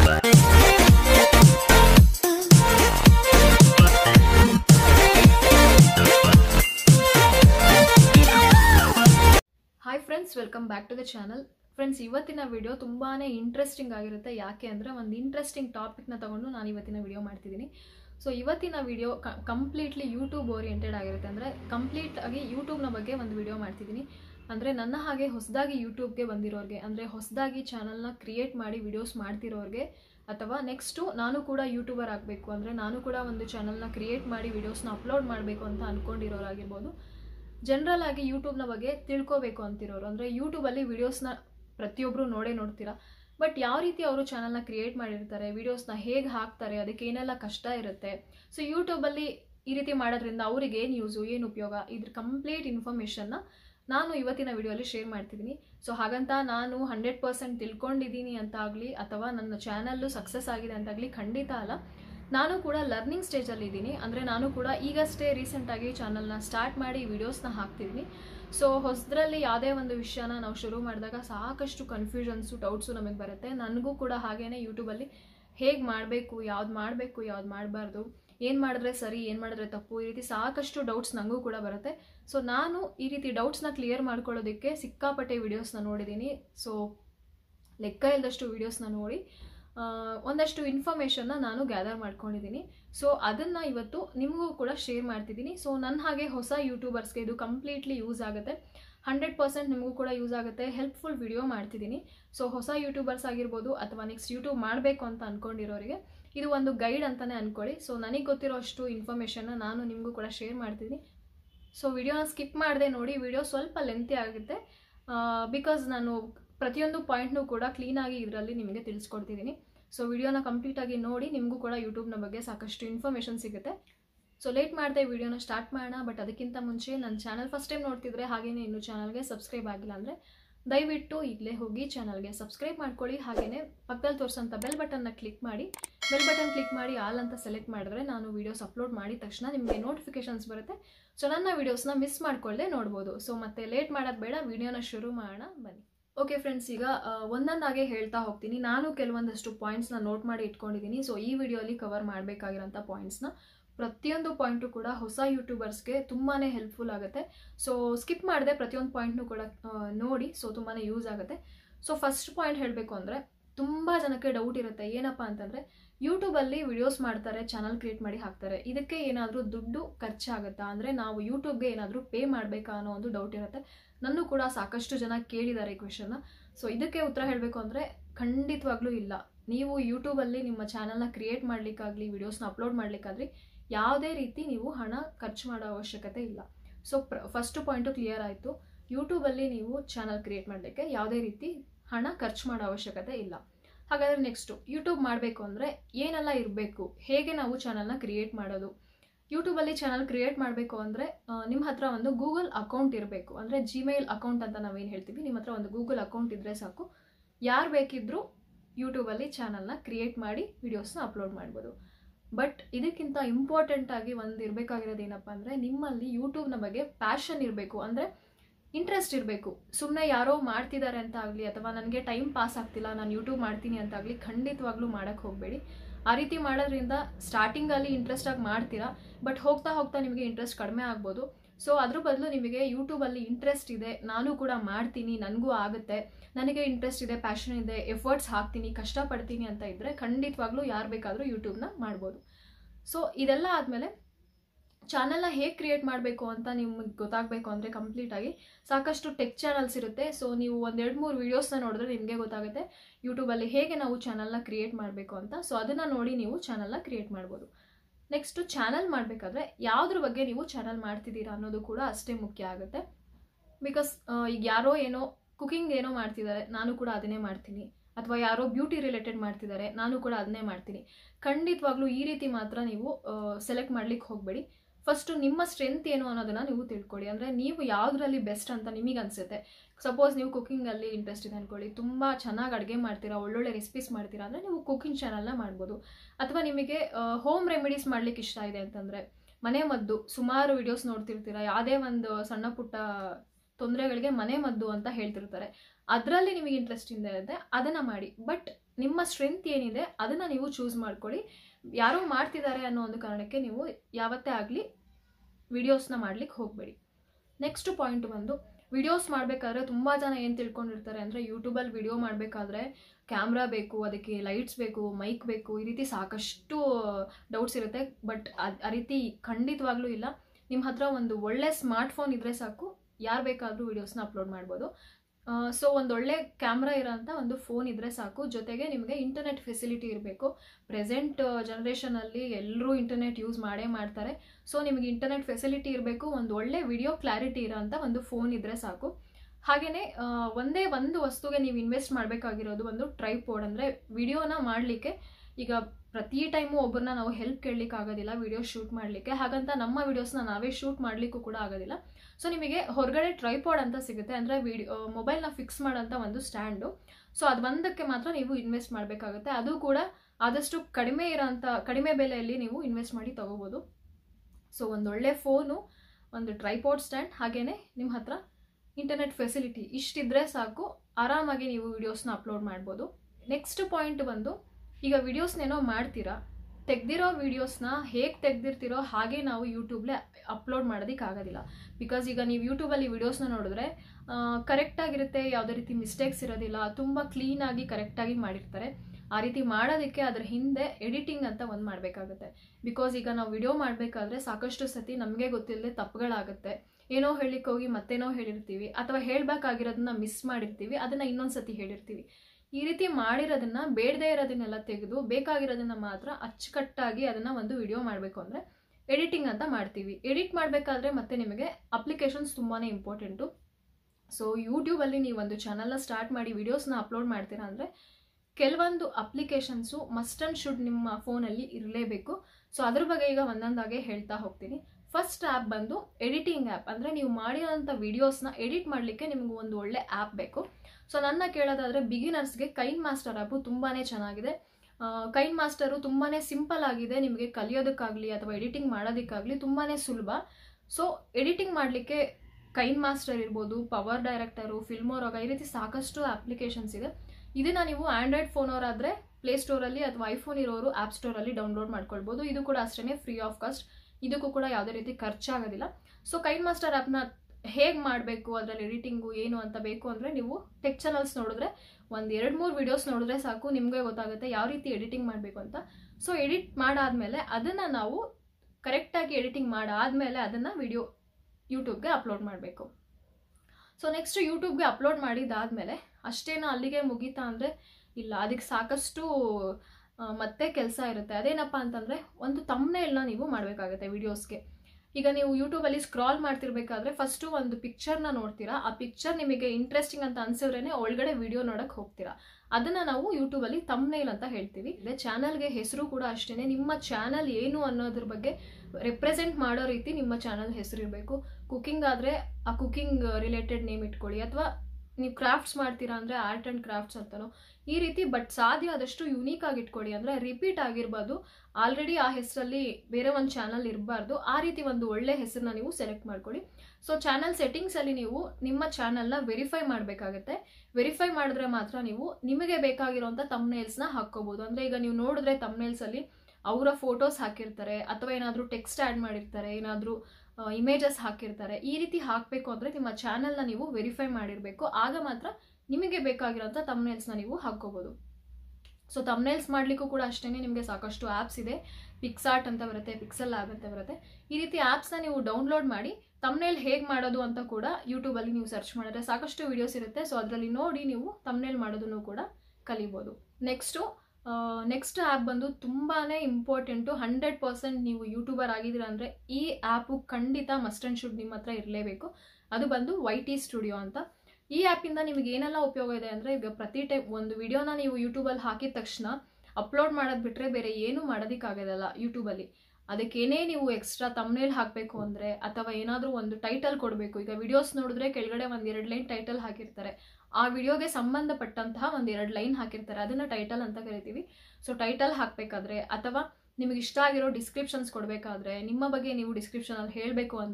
hi friends welcome back to the channel friends ಇವತ್ತಿನ video ತುಂಬಾ interesting ಆಗಿರುತ್ತೆ ಯಾಕೆ ಅಂದರೆ ಒಂದು ಇಂಟ್ರೆಸ್ಟಿಂಗ್ ಟಾಪಿಕ್ನ ತಗೊಂಡು ನಾನು ಇವತ್ತಿನ ವಿಡಿಯೋ ಮಾಡ್ತಿದ್ದೀನಿ ಸೊ ಇವತ್ತಿನ ವಿಡಿಯೋ ಕಂಪ್ಲೀಟ್ಲಿ ಯೂಟ್ಯೂಬ್ ಓರಿಯೆಂಟೆಡ್ ಆಗಿರುತ್ತೆ ಅಂದರೆ ಕಂಪ್ಲೀಟ್ ಆಗಿ ಯೂಟ್ಯೂಬ್ನ ಬಗ್ಗೆ ಒಂದು ವಿಡಿಯೋ ಮಾಡ್ತಿದ್ದೀನಿ ಅಂದರೆ ನನ್ನ ಹಾಗೆ ಹೊಸದಾಗಿ ಯೂಟ್ಯೂಬ್ಗೆ ಬಂದಿರೋರಿಗೆ ಅಂದರೆ ಹೊಸದಾಗಿ ಚಾನಲ್ನ ಕ್ರಿಯೇಟ್ ಮಾಡಿ ವಿಡಿಯೋಸ್ ಮಾಡ್ತಿರೋರಿಗೆ ಅಥವಾ ನೆಕ್ಸ್ಟು ನಾನು ಕೂಡ ಯೂಟ್ಯೂಬರ್ ಆಗಬೇಕು ಅಂದರೆ ನಾನು ಕೂಡ ಒಂದು ಚಾನಲ್ನ ಕ್ರಿಯೇಟ್ ಮಾಡಿ ವಿಡಿಯೋಸ್ನ ಅಪ್ಲೋಡ್ ಮಾಡಬೇಕು ಅಂತ ಅಂದ್ಕೊಂಡಿರೋರಾಗಿರ್ಬೋದು ಜನರಲ್ ಆಗಿ ಯೂಟ್ಯೂಬ್ನ ಬಗ್ಗೆ ತಿಳ್ಕೋಬೇಕು ಅಂತಿರೋರು ಅಂದರೆ ಯೂಟ್ಯೂಬಲ್ಲಿ ವಿಡಿಯೋಸ್ನ ಪ್ರತಿಯೊಬ್ಬರು ನೋಡೇ ನೋಡ್ತೀರಾ ಬಟ್ ಯಾವ ರೀತಿ ಅವರು ಚಾನಲ್ನ ಕ್ರಿಯೇಟ್ ಮಾಡಿರ್ತಾರೆ ವಿಡಿಯೋಸ್ನ ಹೇಗೆ ಹಾಕ್ತಾರೆ ಅದಕ್ಕೆ ಏನೆಲ್ಲ ಕಷ್ಟ ಇರುತ್ತೆ ಸೊ ಯೂಟ್ಯೂಬಲ್ಲಿ ಈ ರೀತಿ ಮಾಡೋದ್ರಿಂದ ಅವ್ರಿಗೆ ಏನು ಯೂಸು ಏನು ಉಪಯೋಗ ಇದ್ರ ಕಂಪ್ಲೀಟ್ ಇನ್ಫಾರ್ಮೇಷನ್ನ ನಾನು ಇವತ್ತಿನ ವಿಡಿಯೋಲಿ ಶೇರ್ ಮಾಡ್ತಿದ್ದೀನಿ ಸೊ ಹಾಗಂತ ನಾನು ಹಂಡ್ರೆಡ್ ಪರ್ಸೆಂಟ್ ತಿಳ್ಕೊಂಡಿದ್ದೀನಿ ಅಂತ ಆಗಲಿ ಅಥವಾ ನನ್ನ ಚಾನಲ್ಲು ಸಕ್ಸಸ್ ಆಗಿದೆ ಅಂತಾಗಲಿ ಖಂಡಿತ ಅಲ್ಲ ನಾನು ಕೂಡ ಲರ್ನಿಂಗ್ ಸ್ಟೇಜಲ್ಲಿ ಇದ್ದೀನಿ ಅಂದರೆ ನಾನು ಕೂಡ ಈಗಷ್ಟೇ ರೀಸೆಂಟಾಗಿ ಚಾನಲ್ನ ಸ್ಟಾರ್ಟ್ ಮಾಡಿ ವಿಡಿಯೋಸ್ನ ಹಾಕ್ತಿದ್ದೀನಿ ಸೊ ಹೊಸದ್ರಲ್ಲಿ ಯಾವುದೇ ಒಂದು ವಿಷಯನ ನಾವು ಶುರು ಮಾಡಿದಾಗ ಸಾಕಷ್ಟು ಕನ್ಫ್ಯೂಷನ್ಸು ಡೌಟ್ಸು ನಮಗೆ ಬರುತ್ತೆ ನನಗೂ ಕೂಡ ಹಾಗೇನೆ ಯೂಟ್ಯೂಬಲ್ಲಿ ಹೇಗೆ ಮಾಡಬೇಕು ಯಾವ್ದು ಮಾಡಬೇಕು ಯಾವ್ದು ಮಾಡಬಾರ್ದು ಏನು ಮಾಡಿದ್ರೆ ಸರಿ ಏನು ಮಾಡಿದ್ರೆ ತಪ್ಪು ಈ ರೀತಿ ಸಾಕಷ್ಟು ಡೌಟ್ಸ್ ನನಗೂ ಕೂಡ ಬರುತ್ತೆ ಸೊ ನಾನು ಈ ರೀತಿ ಡೌಟ್ಸ್ನ ಕ್ಲಿಯರ್ ಮಾಡ್ಕೊಳ್ಳೋದಕ್ಕೆ ಸಿಕ್ಕಾಪಟ್ಟೆ ವಿಡಿಯೋಸ್ನ ನೋಡಿದ್ದೀನಿ ಸೊ ಲೆಕ್ಕ ಇಲ್ಲದಷ್ಟು ವಿಡಿಯೋಸ್ನ ನೋಡಿ ಆ, ಒಂದಷ್ಟು ಇನ್ಫಾರ್ಮೇಷನ್ನ ನಾನು ಗ್ಯಾದರ್ ಮಾಡ್ಕೊಂಡಿದ್ದೀನಿ ಸೊ ಅದನ್ನು ಇವತ್ತು ನಿಮಗೂ ಕೂಡ ಶೇರ್ ಮಾಡ್ತಿದ್ದೀನಿ ಸೊ ನನ್ನ ಹಾಗೆ ಹೊಸ ಯೂಟ್ಯೂಬರ್ಸ್ಗೆ ಇದು ಕಂಪ್ಲೀಟ್ಲಿ ಯೂಸ್ ಆಗುತ್ತೆ ಹಂಡ್ರೆಡ್ ಪರ್ಸೆಂಟ್ ನಿಮಗೂ ಕೂಡ ಯೂಸ್ ಆಗುತ್ತೆ ಹೆಲ್ಪ್ಫುಲ್ ವಿಡಿಯೋ ಮಾಡ್ತಿದ್ದೀನಿ ಸೊ ಹೊಸ ಯೂಟ್ಯೂಬರ್ಸ್ ಆಗಿರ್ಬೋದು ಅಥವಾ ನೆಕ್ಸ್ಟ್ ಯೂಟ್ಯೂಬ್ ಮಾಡಬೇಕು ಅಂತ ಅಂದ್ಕೊಂಡಿರೋರಿಗೆ ಇದು ಒಂದು ಗೈಡ್ ಅಂತಲೇ ಅಂದ್ಕೊಳ್ಳಿ ಸೊ ನನಗೆ ಗೊತ್ತಿರೋ ಅಷ್ಟು ಇನ್ಫಾರ್ಮೇಷನ್ನ ನಾನು ನಿಮಗೂ ಕೂಡ ಶೇರ್ ಮಾಡ್ತೀನಿ ಸೊ ವಿಡಿಯೋನ ಸ್ಕಿಪ್ ಮಾಡದೆ ನೋಡಿ ವಿಡಿಯೋ ಸ್ವಲ್ಪ ಲೆಂತಿ ಆಗುತ್ತೆ ಬಿಕಾಸ್ ನಾನು ಪ್ರತಿಯೊಂದು ಪಾಯಿಂಟ್ನೂ ಕೂಡ ಕ್ಲೀನಾಗಿ ಇದರಲ್ಲಿ ನಿಮಗೆ ತಿಳಿಸ್ಕೊಡ್ತಿದ್ದೀನಿ ಸೊ ವಿಡಿಯೋನ ಕಂಪ್ಲೀಟಾಗಿ ನೋಡಿ ನಿಮಗೂ ಕೂಡ ಯೂಟ್ಯೂಬ್ನ ಬಗ್ಗೆ ಸಾಕಷ್ಟು ಇನ್ಫಾರ್ಮೇಷನ್ ಸಿಗುತ್ತೆ ಸೊ ಲೇಟ್ ಮಾಡದೆ ವಿಡಿಯೋನ ಸ್ಟಾರ್ಟ್ ಮಾಡೋಣ ಬಟ್ ಅದಕ್ಕಿಂತ ಮುಂಚೆ ನನ್ನ ಚಾನಲ್ ಫಸ್ಟ್ ಟೈಮ್ ನೋಡ್ತಿದ್ರೆ ಹಾಗೆಯೇ ಇನ್ನು ಚಾನಲ್ಗೆ ಸಬ್ಸ್ಕ್ರೈಬ್ ಆಗಿಲ್ಲ ಅಂದರೆ ದಯವಿಟ್ಟು ಈಗಲೇ ಹೋಗಿ ಚಾನಲ್ಗೆ ಸಬ್ಸ್ಕ್ರೈಬ್ ಮಾಡ್ಕೊಳ್ಳಿ ಹಾಗೆಯೇ ಪಕ್ಕದಲ್ಲಿ ತೋರಿಸೋಂಥ ಬೆಲ್ ಬಟನ್ನ ಕ್ಲಿಕ್ ಮಾಡಿ ಬೆಲ್ ಬಟನ್ ಕ್ಲಿಕ್ ಮಾಡಿ ಆಲ್ ಅಂತ ಸೆಲೆಕ್ಟ್ ಮಾಡಿದ್ರೆ ನಾನು ವೀಡಿಯೋಸ್ ಅಪ್ಲೋಡ್ ಮಾಡಿದ ತಕ್ಷಣ ನಿಮಗೆ ನೋಟಿಫಿಕೇಶನ್ಸ್ ಬರುತ್ತೆ ಸೊ ನನ್ನ ವೀಡಿಯೋಸ್ನ ಮಿಸ್ ಮಾಡ್ಕೊಳ್ಳದೆ ನೋಡ್ಬೋದು ಸೊ ಮತ್ತೆ ಲೇಟ್ ಮಾಡೋದು ಬೇಡ ವಿಡಿಯೋನ ಶುರು ಮಾಡೋಣ ಬನ್ನಿ ಓಕೆ ಫ್ರೆಂಡ್ಸ್ ಈಗ ಆ, ಒಂದೊಂದಾಗೆ ಹೇಳ್ತಾ ಹೋಗ್ತೀನಿ ನಾನು ಕೆಲವೊಂದಷ್ಟು ಪಾಯಿಂಟ್ಸ್ನ ನೋಟ್ ಮಾಡಿ ಇಟ್ಕೊಂಡಿದ್ದೀನಿ ಸೊ ಈ ವಿಡಿಯೋಲಿ ಕವರ್ ಮಾಡಬೇಕಾಗಿರೋಂಥ ಪಾಯಿಂಟ್ಸ್ನ ಪ್ರತಿಯೊಂದು ಪಾಯಿಂಟು ಕೂಡ ಹೊಸ ಯೂಟ್ಯೂಬರ್ಸ್ಗೆ ತುಂಬಾ ಹೆಲ್ಪ್ಫುಲ್ ಆಗುತ್ತೆ ಸೊ ಸ್ಕಿಪ್ ಮಾಡದೆ ಪ್ರತಿಯೊಂದು ಪಾಯಿಂಟ್ನು ಕೂಡ ಆ, ನೋಡಿ ಸೊ ತುಂಬಾ ಯೂಸ್ ಆಗುತ್ತೆ ಸೊ ಫಸ್ಟ್ ಪಾಯಿಂಟ್ ಹೇಳಬೇಕು ಅಂದರೆ ತುಂಬ ಜನಕ್ಕೆ ಡೌಟ್ ಇರುತ್ತೆ ಏನಪ್ಪ ಅಂತಂದರೆ ಯೂಟ್ಯೂಬಲ್ಲಿ ವಿಡಿಯೋಸ್ ಮಾಡ್ತಾರೆ ಚಾನಲ್ ಕ್ರಿಯೇಟ್ ಮಾಡಿ ಹಾಕ್ತಾರೆ ಇದಕ್ಕೆ ಏನಾದರೂ ದುಡ್ಡು ಖರ್ಚಾಗುತ್ತಾ ಅಂದರೆ ನಾವು ಯೂಟ್ಯೂಬ್ಗೆ ಏನಾದರೂ ಪೇ ಮಾಡಬೇಕಾ ಅನ್ನೋ ಒಂದು ಡೌಟ್ ಇರುತ್ತೆ ನನ್ನೂ ಕೂಡ ಸಾಕಷ್ಟು ಜನ ಕೇಳಿದ್ದಾರೆ ಈ ಕ್ವೆಶನ್ನ ಸೊ ಇದಕ್ಕೆ ಉತ್ತರ ಹೇಳಬೇಕು ಅಂದರೆ ಖಂಡಿತವಾಗ್ಲೂ ಇಲ್ಲ ನೀವು ಯೂಟ್ಯೂಬಲ್ಲಿ ನಿಮ್ಮ ಚಾನಲ್ನ ಕ್ರಿಯೇಟ್ ಮಾಡಲಿಕ್ಕಾಗಲಿ ವಿಡಿಯೋಸ್ನ ಅಪ್ಲೋಡ್ ಮಾಡಲಿಕ್ಕಾಗಲಿ ಯಾವುದೇ ರೀತಿ ನೀವು ಹಣ ಖರ್ಚು ಮಾಡೋ ಅವಶ್ಯಕತೆ ಇಲ್ಲ ಸೊ ಪ್ರ ಫಸ್ಟ್ ಪಾಯಿಂಟು ಕ್ಲಿಯರ್ ಆಯಿತು ಯೂಟ್ಯೂಬಲ್ಲಿ ನೀವು ಚಾನಲ್ ಕ್ರಿಯೇಟ್ ಮಾಡಲಿಕ್ಕೆ ಯಾವುದೇ ರೀತಿ ಹಣ ಖರ್ಚು ಮಾಡೋ ಅವಶ್ಯಕತೆ ಇಲ್ಲ ಹಾಗಾದರೆ ನೆಕ್ಸ್ಟು ಯೂಟ್ಯೂಬ್ ಮಾಡಬೇಕು ಅಂದರೆ ಏನೆಲ್ಲ ಇರಬೇಕು ಹೇಗೆ ನಾವು ಚಾನಲ್ನ ಕ್ರಿಯೇಟ್ ಮಾಡೋದು ಯೂಟ್ಯೂಬಲ್ಲಿ ಚಾನಲ್ ಕ್ರಿಯೇಟ್ ಮಾಡಬೇಕು ಅಂದರೆ ನಿಮ್ಮ ಹತ್ರ ಒಂದು ಗೂಗಲ್ ಅಕೌಂಟ್ ಇರಬೇಕು ಅಂದರೆ ಜಿಮೇಲ್ ಅಕೌಂಟ್ ಅಂತ ನಾವೇನು ಹೇಳ್ತೀವಿ ನಿಮ್ಮ ಹತ್ರ ಒಂದು ಗೂಗಲ್ ಅಕೌಂಟ್ ಇದ್ದರೆ ಸಾಕು ಯಾರು ಬೇಕಿದ್ದರೂ ಯೂಟ್ಯೂಬಲ್ಲಿ ಚಾನಲ್ನ ಕ್ರಿಯೇಟ್ ಮಾಡಿ ವಿಡಿಯೋಸ್ನ ಅಪ್ಲೋಡ್ ಮಾಡ್ಬೋದು ಬಟ್ ಇದಕ್ಕಿಂತ ಇಂಪಾರ್ಟೆಂಟ್ ಆಗಿ ಒಂದು ಇರಬೇಕಾಗಿರೋದು ಏನಪ್ಪ ಅಂದರೆ ನಿಮ್ಮಲ್ಲಿ ಯೂಟ್ಯೂಬ್ನ ಬಗ್ಗೆ ಪ್ಯಾಷನ್ ಇರಬೇಕು ಅಂದರೆ ಇಂಟ್ರೆಸ್ಟ್ ಇರಬೇಕು ಸುಮ್ಮನೆ ಯಾರೋ ಮಾಡ್ತಿದ್ದಾರೆ ಅಂತ ಆಗಲಿ ಅಥವಾ ನನಗೆ ಟೈಮ್ ಪಾಸ್ ಆಗ್ತಿಲ್ಲ ನಾನು ಯೂಟ್ಯೂಬ್ ಮಾಡ್ತೀನಿ ಅಂತ ಆಗಲಿ ಖಂಡಿತವಾಗ್ಲೂ ಮಾಡೋಕ್ಕೆ ಹೋಗಬೇಡಿ ಆ ರೀತಿ ಮಾಡೋದ್ರಿಂದ ಸ್ಟಾರ್ಟಿಂಗಲ್ಲಿ ಇಂಟ್ರೆಸ್ಟಾಗಿ ಮಾಡ್ತೀರಾ ಬಟ್ ಹೋಗ್ತಾ ಹೋಗ್ತಾ ನಿಮಗೆ ಇಂಟ್ರೆಸ್ಟ್ ಕಡಿಮೆ ಆಗ್ಬೋದು ಸೊ ಅದ್ರ ಬದಲು ನಿಮಗೆ ಯೂಟ್ಯೂಬಲ್ಲಿ ಇಂಟ್ರೆಸ್ಟ್ ಇದೆ ನಾನು ಕೂಡ ಮಾಡ್ತೀನಿ ನನಗೂ ಆಗುತ್ತೆ ನನಗೆ ಇಂಟ್ರೆಸ್ಟ್ ಇದೆ ಪ್ಯಾಷನ್ ಇದೆ ಎಫರ್ಟ್ಸ್ ಹಾಕ್ತೀನಿ ಕಷ್ಟಪಡ್ತೀನಿ ಅಂತ ಇದ್ದರೆ ಖಂಡಿತವಾಗ್ಲೂ ಯಾರು ಬೇಕಾದರೂ ಯೂಟ್ಯೂಬ್ನ ಮಾಡ್ಬೋದು ಸೊ ಇದೆಲ್ಲ ಆದಮೇಲೆ ಚಾನಲ್ನ ಹೇಗೆ ಕ್ರಿಯೇಟ್ ಮಾಡಬೇಕು ಅಂತ ನಿಮ್ಗೆ ಗೊತ್ತಾಗಬೇಕು ಅಂದರೆ ಕಂಪ್ಲೀಟಾಗಿ ಸಾಕಷ್ಟು ಟೆಕ್ ಚಾನಲ್ಸ್ ಇರುತ್ತೆ ಸೊ ನೀವು ಒಂದೆರಡು ಮೂರು ವೀಡಿಯೋಸ್ನ ನೋಡಿದ್ರೆ ನಿಮಗೆ ಗೊತ್ತಾಗುತ್ತೆ ಯೂಟ್ಯೂಬಲ್ಲಿ ಹೇಗೆ ನಾವು ಚಾನಲ್ನ ಕ್ರಿಯೇಟ್ ಮಾಡಬೇಕು ಅಂತ ಸೊ ಅದನ್ನು ನೋಡಿ ನೀವು ಚಾನಲ್ನ ಕ್ರಿಯೇಟ್ ಮಾಡ್ಬೋದು ನೆಕ್ಸ್ಟು ಚಾನಲ್ ಮಾಡಬೇಕಾದ್ರೆ ಯಾವುದ್ರ ಬಗ್ಗೆ ನೀವು ಚಾನಲ್ ಮಾಡ್ತಿದ್ದೀರಾ ಅನ್ನೋದು ಕೂಡ ಅಷ್ಟೇ ಮುಖ್ಯ ಆಗುತ್ತೆ ಬಿಕಾಸ್ ಈಗ ಯಾರೋ ಏನೋ ಕುಕಿಂಗ್ ಏನೋ ಮಾಡ್ತಿದ್ದಾರೆ ನಾನು ಕೂಡ ಅದನ್ನೇ ಮಾಡ್ತೀನಿ ಅಥವಾ ಯಾರೋ ಬ್ಯೂಟಿ ರಿಲೇಟೆಡ್ ಮಾಡ್ತಿದ್ದಾರೆ ನಾನು ಕೂಡ ಅದನ್ನೇ ಮಾಡ್ತೀನಿ ಖಂಡಿತವಾಗ್ಲೂ ಈ ರೀತಿ ಮಾತ್ರ ನೀವು ಸೆಲೆಕ್ಟ್ ಮಾಡ್ಲಿಕ್ಕೆ ಹೋಗಬೇಡಿ ಫಸ್ಟು ನಿಮ್ಮ ಸ್ಟ್ರೆಂತ್ ಏನು ಅನ್ನೋದನ್ನ ನೀವು ತಿಳ್ಕೊಳ್ಳಿ ಅಂದರೆ ನೀವು ಯಾವುದರಲ್ಲಿ ಬೆಸ್ಟ್ ಅಂತ ನಿಮಗೆ ಅನಿಸುತ್ತೆ ಸಪೋಸ್ ನೀವು ಕುಕಿಂಗಲ್ಲಿ ಇಂಟ್ರೆಸ್ಟ್ ಇದೆ ಅಂದ್ಕೊಳ್ಳಿ ತುಂಬ ಚೆನ್ನಾಗಿ ಅಡುಗೆ ಮಾಡ್ತೀರಾ ಒಳ್ಳೊಳ್ಳೆ ರೆಸಿಪೀಸ್ ಮಾಡ್ತೀರಾ ಅಂದರೆ ನೀವು ಕುಕಿಂಗ್ ಚಾನಲ್ನ ಮಾಡ್ಬೋದು ಅಥವಾ ನಿಮಗೆ ಹೋಮ್ ರೆಮಿಡೀಸ್ ಮಾಡ್ಲಿಕ್ಕೆ ಇಷ್ಟ ಇದೆ ಅಂತಂದರೆ ಮನೆ ಮದ್ದು ಸುಮಾರು ವಿಡಿಯೋಸ್ ನೋಡ್ತಿರ್ತೀರಾ ಯಾವುದೇ ಒಂದು ಸಣ್ಣ ಪುಟ್ಟ ತೊಂದರೆಗಳಿಗೆ ಮನೆ ಮದ್ದು ಅಂತ ಹೇಳ್ತಿರ್ತಾರೆ ಅದರಲ್ಲಿ ನಿಮಗೆ ಇಂಟ್ರೆಸ್ಟ್ ಇಂದ ಇರುತ್ತೆ ಅದನ್ನು ಮಾಡಿ ಬಟ್ ನಿಮ್ಮ ಸ್ಟ್ರೆಂತ್ ಏನಿದೆ ಅದನ್ನು ನೀವು ಚೂಸ್ ಮಾಡ್ಕೊಳ್ಳಿ ಯಾರೋ ಮಾಡ್ತಿದ್ದಾರೆ ಅನ್ನೋ ಒಂದು ಕಾರಣಕ್ಕೆ ನೀವು ಯಾವತ್ತೇ ಆಗಲಿ ವಿಡಿಯೋಸ್ನ ಮಾಡ್ಲಿಕ್ಕೆ ಹೋಗಬೇಡಿ ನೆಕ್ಸ್ಟ್ ಪಾಯಿಂಟ್ ಬಂದು ವಿಡಿಯೋಸ್ ಮಾಡಬೇಕಾದ್ರೆ ತುಂಬ ಜನ ಏನು ತಿಳ್ಕೊಂಡಿರ್ತಾರೆ ಅಂದರೆ ಯೂಟ್ಯೂಬಲ್ಲಿ ವಿಡಿಯೋ ಮಾಡಬೇಕಾದ್ರೆ ಕ್ಯಾಮ್ರಾ ಬೇಕು ಅದಕ್ಕೆ ಲೈಟ್ಸ್ ಬೇಕು ಮೈಕ್ ಬೇಕು ಈ ರೀತಿ ಸಾಕಷ್ಟು ಡೌಟ್ಸ್ ಇರುತ್ತೆ ಬಟ್ ಆ ರೀತಿ ಖಂಡಿತವಾಗ್ಲೂ ಇಲ್ಲ ನಿಮ್ಮ ಹತ್ರ ಒಂದು ಒಳ್ಳೆ ಸ್ಮಾರ್ಟ್ಫೋನ್ ಇದ್ದರೆ ಸಾಕು ಯಾರು ಬೇಕಾದರೂ ವೀಡಿಯೋಸ್ನ ಅಪ್ಲೋಡ್ ಮಾಡ್ಬೋದು ಸೊ ಒಂದು ಒಳ್ಳೆ ಕ್ಯಾಮ್ರಾ ಇರೋಂಥ ಒಂದು ಫೋನ್ ಇದ್ದರೆ ಸಾಕು ಜೊತೆಗೆ ನಿಮಗೆ ಇಂಟರ್ನೆಟ್ ಫೆಸಿಲಿಟಿ ಇರಬೇಕು ಪ್ರೆಸೆಂಟ್ ಜನ್ರೇಷನಲ್ಲಿ ಎಲ್ಲರೂ ಇಂಟರ್ನೆಟ್ ಯೂಸ್ ಮಾಡೇ ಮಾಡ್ತಾರೆ ಸೊ ನಿಮಗೆ ಇಂಟರ್ನೆಟ್ ಫೆಸಿಲಿಟಿ ಇರಬೇಕು ಒಂದು ಒಳ್ಳೆ ವಿಡಿಯೋ ಕ್ಲಾರಿಟಿ ಇರೋಂಥ ಒಂದು ಫೋನ್ ಇದ್ದರೆ ಸಾಕು ಹಾಗೆಯೇ ಒಂದೇ ಒಂದು ವಸ್ತುಗೆ ನೀವು ಇನ್ವೆಸ್ಟ್ ಮಾಡಬೇಕಾಗಿರೋದು ಒಂದು ಟ್ರೈಪೋರ್ಡ್ ಅಂದರೆ ವಿಡಿಯೋನ ಮಾಡಲಿಕ್ಕೆ ಈಗ ಪ್ರತಿ ಟೈಮು ಒಬ್ಬರನ್ನ ನಾವು ಹೆಲ್ಪ್ ಕೇಳಲಿಕ್ಕೆ ಆಗೋದಿಲ್ಲ ವಿಡಿಯೋ ಶೂಟ್ ಮಾಡಲಿಕ್ಕೆ ಹಾಗಂತ ನಮ್ಮ ವಿಡಿಯೋಸ್ನ ನಾವೇ ಶೂಟ್ ಮಾಡಲಿಕ್ಕೂ ಕೂಡ ಆಗೋದಿಲ್ಲ ಸೊ ನಿಮಗೆ ಹೊರಗಡೆ ಟ್ರೈಪಾಡ್ ಅಂತ ಸಿಗುತ್ತೆ ಅಂದರೆ ವಿಡಿಯೋ ಮೊಬೈಲ್ನ ಫಿಕ್ಸ್ ಮಾಡೋಂಥ ಒಂದು ಸ್ಟ್ಯಾಂಡು ಸೊ ಅದು ಒಂದಕ್ಕೆ ಮಾತ್ರ ನೀವು ಇನ್ವೆಸ್ಟ್ ಮಾಡಬೇಕಾಗುತ್ತೆ ಅದು ಕೂಡ ಆದಷ್ಟು ಕಡಿಮೆ ಇರೋಂಥ ಕಡಿಮೆ ಬೆಲೆಯಲ್ಲಿ ನೀವು ಇನ್ವೆಸ್ಟ್ ಮಾಡಿ ತಗೋಬೋದು ಸೊ ಒಂದೊಳ್ಳೆ ಫೋನು ಒಂದು ಟ್ರೈಪಾಡ್ ಸ್ಟ್ಯಾಂಡ್ ಹಾಗೆಯೇ ನಿಮ್ಮ ಹತ್ರ ಇಂಟರ್ನೆಟ್ ಫೆಸಿಲಿಟಿ ಇಷ್ಟಿದ್ರೆ ಸಾಕು ಆರಾಮಾಗಿ ನೀವು ವಿಡಿಯೋಸ್ನ ಅಪ್ಲೋಡ್ ಮಾಡ್ಬೋದು ನೆಕ್ಸ್ಟ್ ಪಾಯಿಂಟ್ ಬಂದು ಈಗ ವಿಡಿಯೋಸ್ನೇನೋ ಮಾಡ್ತೀರಾ ತೆಗ್ದಿರೋ ವೀಡಿಯೋಸ್ನ ಹೇಗೆ ತೆಗ್ದಿರ್ತೀರೋ ಹಾಗೆ ನಾವು ಯೂಟ್ಯೂಬ್ಲೆ ಅಪ್ಲೋಡ್ ಮಾಡೋದಕ್ಕಾಗೋದಿಲ್ಲ ಬಿಕಾಸ್ ಈಗ ನೀವು ಯೂಟ್ಯೂಬಲ್ಲಿ ವೀಡಿಯೋಸ್ನ ನೋಡಿದ್ರೆ ಕರೆಕ್ಟಾಗಿರುತ್ತೆ ಯಾವುದೇ ರೀತಿ ಮಿಸ್ಟೇಕ್ಸ್ ಇರೋದಿಲ್ಲ ತುಂಬ ಕ್ಲೀನಾಗಿ ಕರೆಕ್ಟಾಗಿ ಮಾಡಿರ್ತಾರೆ ಆ ರೀತಿ ಮಾಡೋದಕ್ಕೆ ಅದ್ರ ಹಿಂದೆ ಎಡಿಟಿಂಗ್ ಅಂತ ಒಂದು ಮಾಡಬೇಕಾಗುತ್ತೆ ಬಿಕಾಸ್ ಈಗ ನಾವು ವಿಡಿಯೋ ಮಾಡಬೇಕಾದ್ರೆ ಸಾಕಷ್ಟು ಸತಿ ನಮಗೆ ಗೊತ್ತಿಲ್ಲದೆ ತಪ್ಪುಗಳಾಗುತ್ತೆ ಏನೋ ಹೇಳಲಿಕ್ಕೆ ಹೋಗಿ ಮತ್ತೇನೋ ಹೇಳಿರ್ತೀವಿ ಅಥವಾ ಹೇಳಬೇಕಾಗಿರೋದನ್ನ ಮಿಸ್ ಮಾಡಿರ್ತೀವಿ ಅದನ್ನು ಇನ್ನೊಂದು ಸತಿ ಹೇಳಿರ್ತೀವಿ ಈ ರೀತಿ ಮಾಡಿರೋದನ್ನ ಬೇಡದೇ ಇರೋದನ್ನೆಲ್ಲ ತೆಗೆದು ಬೇಕಾಗಿರೋದನ್ನ ಮಾತ್ರ ಅಚ್ಚುಕಟ್ಟಾಗಿ ಅದನ್ನ ಒಂದು ವಿಡಿಯೋ ಮಾಡಬೇಕು ಅಂದರೆ ಎಡಿಟಿಂಗ್ ಅಂತ ಮಾಡ್ತೀವಿ ಎಡಿಟ್ ಮಾಡಬೇಕಾದ್ರೆ ಮತ್ತೆ ನಿಮಗೆ ಅಪ್ಲಿಕೇಶನ್ಸ್ ತುಂಬಾ ಇಂಪಾರ್ಟೆಂಟು ಸೊ ಯೂಟ್ಯೂಬಲ್ಲಿ ನೀವು ಒಂದು ಚಾನಲ್ನ ಸ್ಟಾರ್ಟ್ ಮಾಡಿ ವಿಡಿಯೋಸ್ನ ಅಪ್ಲೋಡ್ ಮಾಡ್ತೀರಾ ಅಂದರೆ ಕೆಲವೊಂದು ಅಪ್ಲಿಕೇಶನ್ಸು ಮಸ್ಟ್ ಆ್ಯಂಡ್ ಶುಡ್ ನಿಮ್ಮ ಫೋನಲ್ಲಿ ಇರಲೇಬೇಕು ಸೊ ಅದ್ರ ಬಗ್ಗೆ ಈಗ ಒಂದೊಂದಾಗೆ ಹೇಳ್ತಾ ಹೋಗ್ತೀನಿ ಫಸ್ಟ್ ಆ್ಯಪ್ ಬಂದು ಎಡಿಟಿಂಗ್ ಆ್ಯಪ್ ಅಂದರೆ ನೀವು ಮಾಡಿರೋಂಥ ವಿಡಿಯೋಸ್ನ ಎಡಿಟ್ ಮಾಡಲಿಕ್ಕೆ ನಿಮ್ಗೆ ಒಂದು ಒಳ್ಳೆ ಆ್ಯಪ್ ಬೇಕು ಸೊ ನನ್ನ ಕೇಳೋದಾದರೆ ಬಿಗಿನರ್ಸ್ಗೆ ಕೈನ್ ಮಾಸ್ಟರ್ ಆ್ಯಪು ತುಂಬಾ ಚೆನ್ನಾಗಿದೆ ಕೈನ್ ಮಾಸ್ಟರು ತುಂಬಾ ಸಿಂಪಲ್ ಆಗಿದೆ ನಿಮಗೆ ಕಲಿಯೋದಕ್ಕಾಗಲಿ ಅಥವಾ ಎಡಿಟಿಂಗ್ ಮಾಡೋದಕ್ಕಾಗಲಿ ತುಂಬಾ ಸುಲಭ ಸೊ ಎಡಿಟಿಂಗ್ ಮಾಡಲಿಕ್ಕೆ ಕೈನ್ ಮಾಸ್ಟರ್ ಇರ್ಬೋದು ಪವರ್ ಡೈರೆಕ್ಟರು ಫಿಲ್ಮೋರಾಗ ಈ ರೀತಿ ಸಾಕಷ್ಟು ಅಪ್ಲಿಕೇಶನ್ಸ್ ಇದೆ ಇದನ್ನು ನೀವು ಆ್ಯಂಡ್ರಾಯ್ಡ್ ಫೋನವರಾದರೆ ಪ್ಲೇಸ್ಟೋರಲ್ಲಿ ಅಥವಾ ಐಫೋನ್ ಇರೋರು ಆ್ಯಪ್ ಸ್ಟೋರಲ್ಲಿ ಡೌನ್ಲೋಡ್ ಮಾಡ್ಕೊಳ್ಬೋದು ಇದು ಕೂಡ ಅಷ್ಟೇ ಫ್ರೀ ಆಫ್ ಕಾಸ್ಟ್ ಇದಕ್ಕೂ ಕೂಡ ಯಾವುದೇ ರೀತಿ ಖರ್ಚಾಗೋದಿಲ್ಲ ಸೊ ಕೈನ್ ಮಾಸ್ಟರ್ ಆ್ಯಪ್ನ ಹೇಗೆ ಮಾಡಬೇಕು ಅದರಲ್ಲಿ ಎಡಿಟಿಂಗು ಏನು ಅಂತ ಬೇಕು ಅಂದರೆ ನೀವು ಟೆಕ್ ಚಾನಲ್ಸ್ ನೋಡಿದ್ರೆ ಒಂದು ಎರಡು ಮೂರು ವೀಡಿಯೋಸ್ ನೋಡಿದ್ರೆ ಸಾಕು ನಿಮಗೆ ಗೊತ್ತಾಗುತ್ತೆ ಯಾವ ರೀತಿ ಎಡಿಟಿಂಗ್ ಮಾಡಬೇಕು ಅಂತ ಸೊ ಎಡಿಟ್ ಮಾಡಾದಮೇಲೆ ಅದನ್ನು ನಾವು ಕರೆಕ್ಟಾಗಿ ಎಡಿಟಿಂಗ್ ಮಾಡಾದಮೇಲೆ ಅದನ್ನು ವಿಡಿಯೋ ಯೂಟ್ಯೂಬ್ಗೆ ಅಪ್ಲೋಡ್ ಮಾಡಬೇಕು ಸೊ ನೆಕ್ಸ್ಟ್ ಯೂಟ್ಯೂಬ್ಗೆ ಅಪ್ಲೋಡ್ ಮಾಡಿದಾದಮೇಲೆ ಅಷ್ಟೇನೋ ಅಲ್ಲಿಗೆ ಮುಗೀತಾ ಅಂದರೆ ಇಲ್ಲ ಅದಕ್ಕೆ ಸಾಕಷ್ಟು ಮತ್ತೆ ಕೆಲಸ ಇರುತ್ತೆ ಅದೇನಪ್ಪ ಅಂತಂದರೆ ಒಂದು ತಮ್ಮನೇಲ್ನ ನೀವು ಮಾಡಬೇಕಾಗುತ್ತೆ ವಿಡಿಯೋಸ್ಗೆ ಈಗ ನೀವು ಯೂಟ್ಯೂಬಲ್ಲಿ ಸ್ಕ್ರಾಲ್ ಮಾಡ್ತಿರ್ಬೇಕಾದ್ರೆ ಫಸ್ಟು ಒಂದು ಪಿಕ್ಚರ್ನ ನೋಡ್ತೀರಾ ಆ ಪಿಕ್ಚರ್ ನಿಮಗೆ ಇಂಟ್ರೆಸ್ಟಿಂಗ್ ಅಂತ ಅನ್ಸಿದ್ರೇ ಒಳಗಡೆ ವಿಡಿಯೋ ನೋಡೋಕ್ಕೆ ಹೋಗ್ತೀರಾ ಅದನ್ನು ನಾವು ಯೂಟ್ಯೂಬಲ್ಲಿ ತಮ್ನೇಲ್ ಅಂತ ಹೇಳ್ತೀವಿ ಇದೆ ಚಾನಲ್ಗೆ ಹೆಸರು ಕೂಡ ಅಷ್ಟೇ ನಿಮ್ಮ ಚಾನಲ್ ಏನು ಅನ್ನೋದ್ರ ಬಗ್ಗೆ ರೆಪ್ರೆಸೆಂಟ್ ಮಾಡೋ ರೀತಿ ನಿಮ್ಮ ಚಾನಲ್ ಹೆಸರು ಇರಬೇಕು ಕುಕಿಂಗ್ ಆದರೆ ಆ ಕುಕಿಂಗ್ ರಿಲೇಟೆಡ್ ನೇಮ್ ಇಟ್ಕೊಳ್ಳಿ ಅಥವಾ ನೀವು ಕ್ರಾಫ್ಟ್ಸ್ ಮಾಡ್ತೀರಾ ಅಂದರೆ ಆರ್ಟ್ ಆ್ಯಂಡ್ ಕ್ರಾಫ್ಟ್ಸ್ ಅಂತಲೋ ಈ ರೀತಿ ಬಟ್ ಸಾಧ್ಯ ಆದಷ್ಟು ಯುನೀಕ್ ಆಗಿ ಇಟ್ಕೊಳ್ಳಿ ಅಂದರೆ ರಿಪೀಟ್ ಆಗಿರ್ಬೋದು ಆಲ್ರೆಡಿ ಆ ಹೆಸರಲ್ಲಿ ಬೇರೆ ಒಂದು ಚಾನಲ್ ಇರಬಾರ್ದು ಆ ರೀತಿ ಒಂದು ಒಳ್ಳೆ ಹೆಸರನ್ನ ನೀವು ಸೆಲೆಕ್ಟ್ ಮಾಡ್ಕೊಳ್ಳಿ ಸೊ ಚಾನಲ್ ಸೆಟ್ಟಿಂಗ್ಸಲ್ಲಿ ನೀವು ನಿಮ್ಮ ಚಾನಲ್ನ ವೆರಿಫೈ ಮಾಡಬೇಕಾಗತ್ತೆ ವೆರಿಫೈ ಮಾಡಿದ್ರೆ ಮಾತ್ರ ನೀವು ನಿಮಗೆ ಬೇಕಾಗಿರೋಂಥ ತಮ್ನೇಲ್ಸ್ನ ಹಾಕ್ಕೋಬೋದು ಅಂದರೆ ಈಗ ನೀವು ನೋಡಿದ್ರೆ ತಮ್ನೇಲ್ಸಲ್ಲಿ ಅವರ ಫೋಟೋಸ್ ಹಾಕಿರ್ತಾರೆ ಅಥವಾ ಏನಾದರೂ ಟೆಕ್ಸ್ಟ್ ಆ್ಯಡ್ ಮಾಡಿರ್ತಾರೆ ಏನಾದರೂ ಇಮೇಜಸ್ ಹಾಕಿರ್ತಾರೆ ಈ ರೀತಿ ಹಾಕಬೇಕು ಅಂದರೆ ನಿಮ್ಮ ಚಾನಲ್ನ ನೀವು ವೆರಿಫೈ ಮಾಡಿರಬೇಕು ಆಗ ಮಾತ್ರ ನಿಮಗೆ ಬೇಕಾಗಿರೋಂಥ ತಮ್ನೇಲ್ಸ್ನ ನೀವು ಹಾಕ್ಕೋಬೋದು ಸೊ ತಮ್ನೇಲ್ಸ್ ಮಾಡಲಿಕ್ಕೂ ಕೂಡ ಅಷ್ಟೇ ನಿಮಗೆ ಸಾಕಷ್ಟು ಆ್ಯಪ್ಸ್ ಇದೆ ಪಿಕ್ಸಾರ್ಟ್ ಅಂತ ಬರುತ್ತೆ ಪಿಕ್ಸೆಲ್ ಆ್ಯಪ್ ಅಂತ ಬರುತ್ತೆ ಈ ರೀತಿ ಆ್ಯಪ್ಸ್ನ ನೀವು ಡೌನ್ಲೋಡ್ ಮಾಡಿ ತಮ್ನೇಲ್ ಹೇಗೆ ಮಾಡೋದು ಅಂತ ಕೂಡ ಯೂಟ್ಯೂಬಲ್ಲಿ ನೀವು ಸರ್ಚ್ ಮಾಡಿದ್ರೆ ಸಾಕಷ್ಟು ವೀಡಿಯೋಸ್ ಇರುತ್ತೆ ಸೊ ಅದರಲ್ಲಿ ನೋಡಿ ನೀವು ತಮ್ನೇಲ್ ಮಾಡೋದನ್ನು ಕೂಡ ಕಲಿಬೋದು ನೆಕ್ಸ್ಟು ನೆಕ್ಸ್ಟ್ ಆ್ಯಪ್ ಬಂದು ತುಂಬಾ ಇಂಪಾರ್ಟೆಂಟು ಹಂಡ್ರೆಡ್ ಪರ್ಸೆಂಟ್ ನೀವು ಯೂಟ್ಯೂಬರ್ ಆಗಿದ್ದೀರಾ ಅಂದರೆ ಈ ಆ್ಯಪು ಖಂಡಿತ ಮಸ್ಟ್ ಆ್ಯಂಡ್ ಶುಡ್ ನಿಮ್ಮ ಹತ್ರ ಇರಲೇಬೇಕು ಅದು ಬಂದು ವೈ ಟಿ ಸ್ಟುಡಿಯೋ ಅಂತ ಈ ಆ್ಯಪಿಂದ ನಿಮಗೆ ಏನೆಲ್ಲ ಉಪಯೋಗ ಇದೆ ಅಂದರೆ ಈಗ ಪ್ರತಿ ಟೈಮ್ ಒಂದು ವಿಡಿಯೋನ ನೀವು ಯೂಟ್ಯೂಬಲ್ಲಿ ಹಾಕಿದ ತಕ್ಷಣ ಅಪ್ಲೋಡ್ ಮಾಡೋದು ಬಿಟ್ಟರೆ ಬೇರೆ ಏನೂ ಮಾಡೋದಕ್ಕಾಗೋದಲ್ಲ ಯೂಟ್ಯೂಬಲ್ಲಿ ಅದಕ್ಕೇನೇ ನೀವು ಎಕ್ಸ್ಟ್ರಾ ತಮ್ನೇಲ್ ಹಾಕಬೇಕು ಅಂದರೆ ಅಥವಾ ಏನಾದರೂ ಒಂದು ಟೈಟಲ್ ಕೊಡಬೇಕು ಈಗ ವಿಡಿಯೋಸ್ ನೋಡಿದ್ರೆ ಕೆಳಗಡೆ ಒಂದು ಎರಡು ಲೈನ್ ಟೈಟಲ್ ಹಾಕಿರ್ತಾರೆ ಆ ವಿಡಿಯೋಗೆ ಸಂಬಂಧಪಟ್ಟಂತಹ ಒಂದು ಎರಡು ಲೈನ್ ಹಾಕಿರ್ತಾರೆ ಅದನ್ನು ಟೈಟಲ್ ಅಂತ ಕರಿತೀವಿ ಸೊ ಟೈಟಲ್ ಹಾಕಬೇಕಾದ್ರೆ ಅಥವಾ ನಿಮಗೆ ಇಷ್ಟ ಆಗಿರೋ ಡಿಸ್ಕ್ರಿಪ್ಷನ್ಸ್ ಕೊಡಬೇಕಾದ್ರೆ ನಿಮ್ಮ ಬಗ್ಗೆ ನೀವು ಡಿಸ್ಕ್ರಿಪ್ಷನಲ್ಲಿ ಹೇಳಬೇಕು ಅಂದರೆ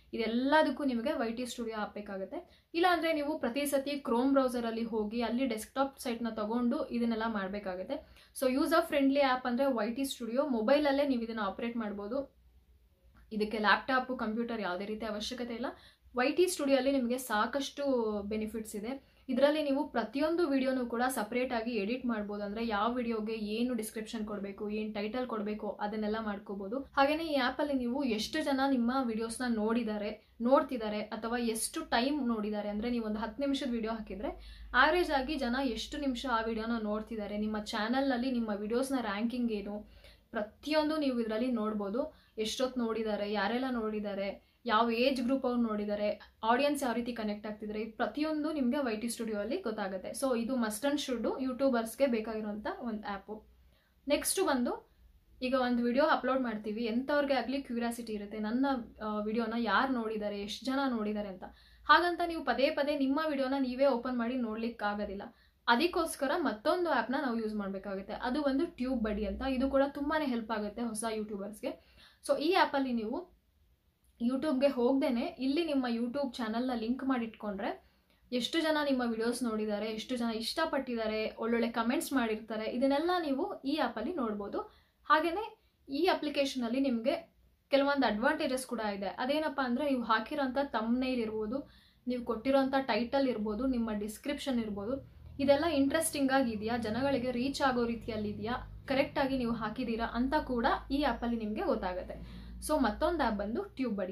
ಇದೆಲ್ಲದಕ್ಕೂ ನಿಮಗೆ ವೈ ಟಿ ಸ್ಟುಡಿಯೋ ಹಾಕಬೇಕಾಗುತ್ತೆ ಇಲ್ಲಾಂದರೆ ನೀವು ಪ್ರತಿ ಸತಿ ಕ್ರೋಮ್ ಬ್ರೌಸರಲ್ಲಿ ಹೋಗಿ ಅಲ್ಲಿ ಡೆಸ್ಕ್ಟಾಪ್ ಸೈಟ್ನ ತಗೊಂಡು ಇದನ್ನೆಲ್ಲ ಮಾಡಬೇಕಾಗುತ್ತೆ ಸೊ ಯೂಸರ್ ಫ್ರೆಂಡ್ಲಿ ಆ್ಯಪ್ ಅಂದರೆ ವೈ ಟಿ ಸ್ಟುಡಿಯೋ ಮೊಬೈಲಲ್ಲೇ ನೀವು ಇದನ್ನು ಆಪ್ರೇಟ್ ಮಾಡ್ಬೋದು ಇದಕ್ಕೆ ಲ್ಯಾಪ್ಟಾಪು ಕಂಪ್ಯೂಟರ್ ಯಾವುದೇ ರೀತಿ ಅವಶ್ಯಕತೆ ಇಲ್ಲ ವೈ ಟಿ ಸ್ಟುಡಿಯೋಲ್ಲಿ ನಿಮಗೆ ಸಾಕಷ್ಟು ಬೆನಿಫಿಟ್ಸ್ ಇದೆ ಇದರಲ್ಲಿ ನೀವು ಪ್ರತಿಯೊಂದು ವಿಡಿಯೋನು ಕೂಡ ಸಪ್ರೇಟಾಗಿ ಎಡಿಟ್ ಮಾಡ್ಬೋದು ಅಂದರೆ ಯಾವ ವಿಡಿಯೋಗೆ ಏನು ಡಿಸ್ಕ್ರಿಪ್ಷನ್ ಕೊಡಬೇಕು ಏನು ಟೈಟಲ್ ಕೊಡಬೇಕು ಅದನ್ನೆಲ್ಲ ಮಾಡ್ಕೋಬೋದು ಹಾಗೆಯೇ ಈ ಆ್ಯಪಲ್ಲಿ ನೀವು ಎಷ್ಟು ಜನ ನಿಮ್ಮ ವಿಡಿಯೋಸ್ನ ನೋಡಿದ್ದಾರೆ ನೋಡ್ತಿದ್ದಾರೆ ಅಥವಾ ಎಷ್ಟು ಟೈಮ್ ನೋಡಿದ್ದಾರೆ ಅಂದರೆ ನೀವು ಒಂದು ಹತ್ತು ನಿಮಿಷದ ವಿಡಿಯೋ ಹಾಕಿದರೆ ಆವ್ರೇಜ್ ಆಗಿ ಜನ ಎಷ್ಟು ನಿಮಿಷ ಆ ವಿಡಿಯೋನ ನೋಡ್ತಿದ್ದಾರೆ ನಿಮ್ಮ ಚಾನಲ್ನಲ್ಲಿ ನಿಮ್ಮ ವಿಡಿಯೋಸ್ನ ರ್ಯಾಂಕಿಂಗ್ ಏನು ಪ್ರತಿಯೊಂದು ನೀವು ಇದರಲ್ಲಿ ನೋಡ್ಬೋದು ಎಷ್ಟೊತ್ತು ನೋಡಿದ್ದಾರೆ ಯಾರೆಲ್ಲ ನೋಡಿದ್ದಾರೆ ಯಾವ ಏಜ್ ಗ್ರೂಪ್ ಅವ್ರು ನೋಡಿದ್ದಾರೆ ಆಡಿಯನ್ಸ್ ಯಾವ ರೀತಿ ಕನೆಕ್ಟ್ ಆಗ್ತಿದ್ದಾರೆ ಇದು ಪ್ರತಿಯೊಂದು ನಿಮಗೆ ವೈ ಟಿ ಸ್ಟುಡಿಯೋ ಅಲ್ಲಿ ಗೊತ್ತಾಗುತ್ತೆ ಸೊ ಇದು ಮಸ್ಟ್ ಅಂಡ್ ಶುಡ್ಡು ಯೂಟ್ಯೂಬರ್ಸ್ಗೆ ಬೇಕಾಗಿರುವಂಥ ಒಂದು ಆ್ಯಪು ನೆಕ್ಸ್ಟು ಬಂದು ಈಗ ಒಂದು ವಿಡಿಯೋ ಅಪ್ಲೋಡ್ ಮಾಡ್ತೀವಿ ಎಂಥವ್ರಿಗೆ ಆಗಲಿ ಕ್ಯೂರಿಯಾಸಿಟಿ ಇರುತ್ತೆ ನನ್ನ ವಿಡಿಯೋನ ಯಾರು ನೋಡಿದ್ದಾರೆ ಎಷ್ಟು ಜನ ನೋಡಿದ್ದಾರೆ ಅಂತ ಹಾಗಂತ ನೀವು ಪದೇ ಪದೇ ನಿಮ್ಮ ವಿಡಿಯೋನ ನೀವೇ ಓಪನ್ ಮಾಡಿ ನೋಡ್ಲಿಕ್ಕೆ ಆಗೋದಿಲ್ಲ ಅದಕ್ಕೋಸ್ಕರ ಮತ್ತೊಂದು ಆ್ಯಪ್ನ ನಾವು ಯೂಸ್ ಮಾಡಬೇಕಾಗುತ್ತೆ ಅದು ಒಂದು ಟ್ಯೂಬ್ ಬಡಿ ಅಂತ ಇದು ಕೂಡ ತುಂಬಾ ಹೆಲ್ಪ್ ಆಗುತ್ತೆ ಹೊಸ ಯೂಟ್ಯೂಬರ್ಸ್ಗೆ ಸೊ ಈ ಆ್ಯಪಲ್ಲಿ ನೀವು ಯೂಟ್ಯೂಬ್ಗೆ ಹೋಗ್ದೇನೆ ಇಲ್ಲಿ ನಿಮ್ಮ ಯೂಟ್ಯೂಬ್ ಚಾನಲ್ನ ಲಿಂಕ್ ಮಾಡಿಟ್ಕೊಂಡ್ರೆ ಎಷ್ಟು ಜನ ನಿಮ್ಮ ವಿಡಿಯೋಸ್ ನೋಡಿದ್ದಾರೆ ಎಷ್ಟು ಜನ ಇಷ್ಟಪಟ್ಟಿದ್ದಾರೆ ಒಳ್ಳೊಳ್ಳೆ ಕಮೆಂಟ್ಸ್ ಮಾಡಿರ್ತಾರೆ ಇದನ್ನೆಲ್ಲ ನೀವು ಈ ಆ್ಯಪಲ್ಲಿ ನೋಡ್ಬೋದು ಹಾಗೆಯೇ ಈ ಅಪ್ಲಿಕೇಶನಲ್ಲಿ ನಿಮಗೆ ಕೆಲವೊಂದು ಅಡ್ವಾಂಟೇಜಸ್ ಕೂಡ ಇದೆ ಅದೇನಪ್ಪ ಅಂದರೆ ನೀವು ಹಾಕಿರೋಂಥ ತಮ್ನೈಲ್ ಇರ್ಬೋದು ನೀವು ಕೊಟ್ಟಿರೋಂಥ ಟೈಟಲ್ ಇರ್ಬೋದು ನಿಮ್ಮ ಡಿಸ್ಕ್ರಿಪ್ಷನ್ ಇರ್ಬೋದು ಇದೆಲ್ಲ ಇಂಟ್ರೆಸ್ಟಿಂಗ್ ಆಗಿದೆಯಾ ಜನಗಳಿಗೆ ರೀಚ್ ಆಗೋ ರೀತಿಯಲ್ಲಿ ಇದೆಯಾ ಕರೆಕ್ಟಾಗಿ ನೀವು ಹಾಕಿದ್ದೀರಾ ಅಂತ ಕೂಡ ಈ ಆ್ಯಪಲ್ಲಿ ನಿಮಗೆ ಗೊತ್ತಾಗುತ್ತೆ ಸೊ ಮತ್ತೊಂದು ಆ್ಯಪ್ ಬಂದು ಟ್ಯೂಬ್ ಬಡಿ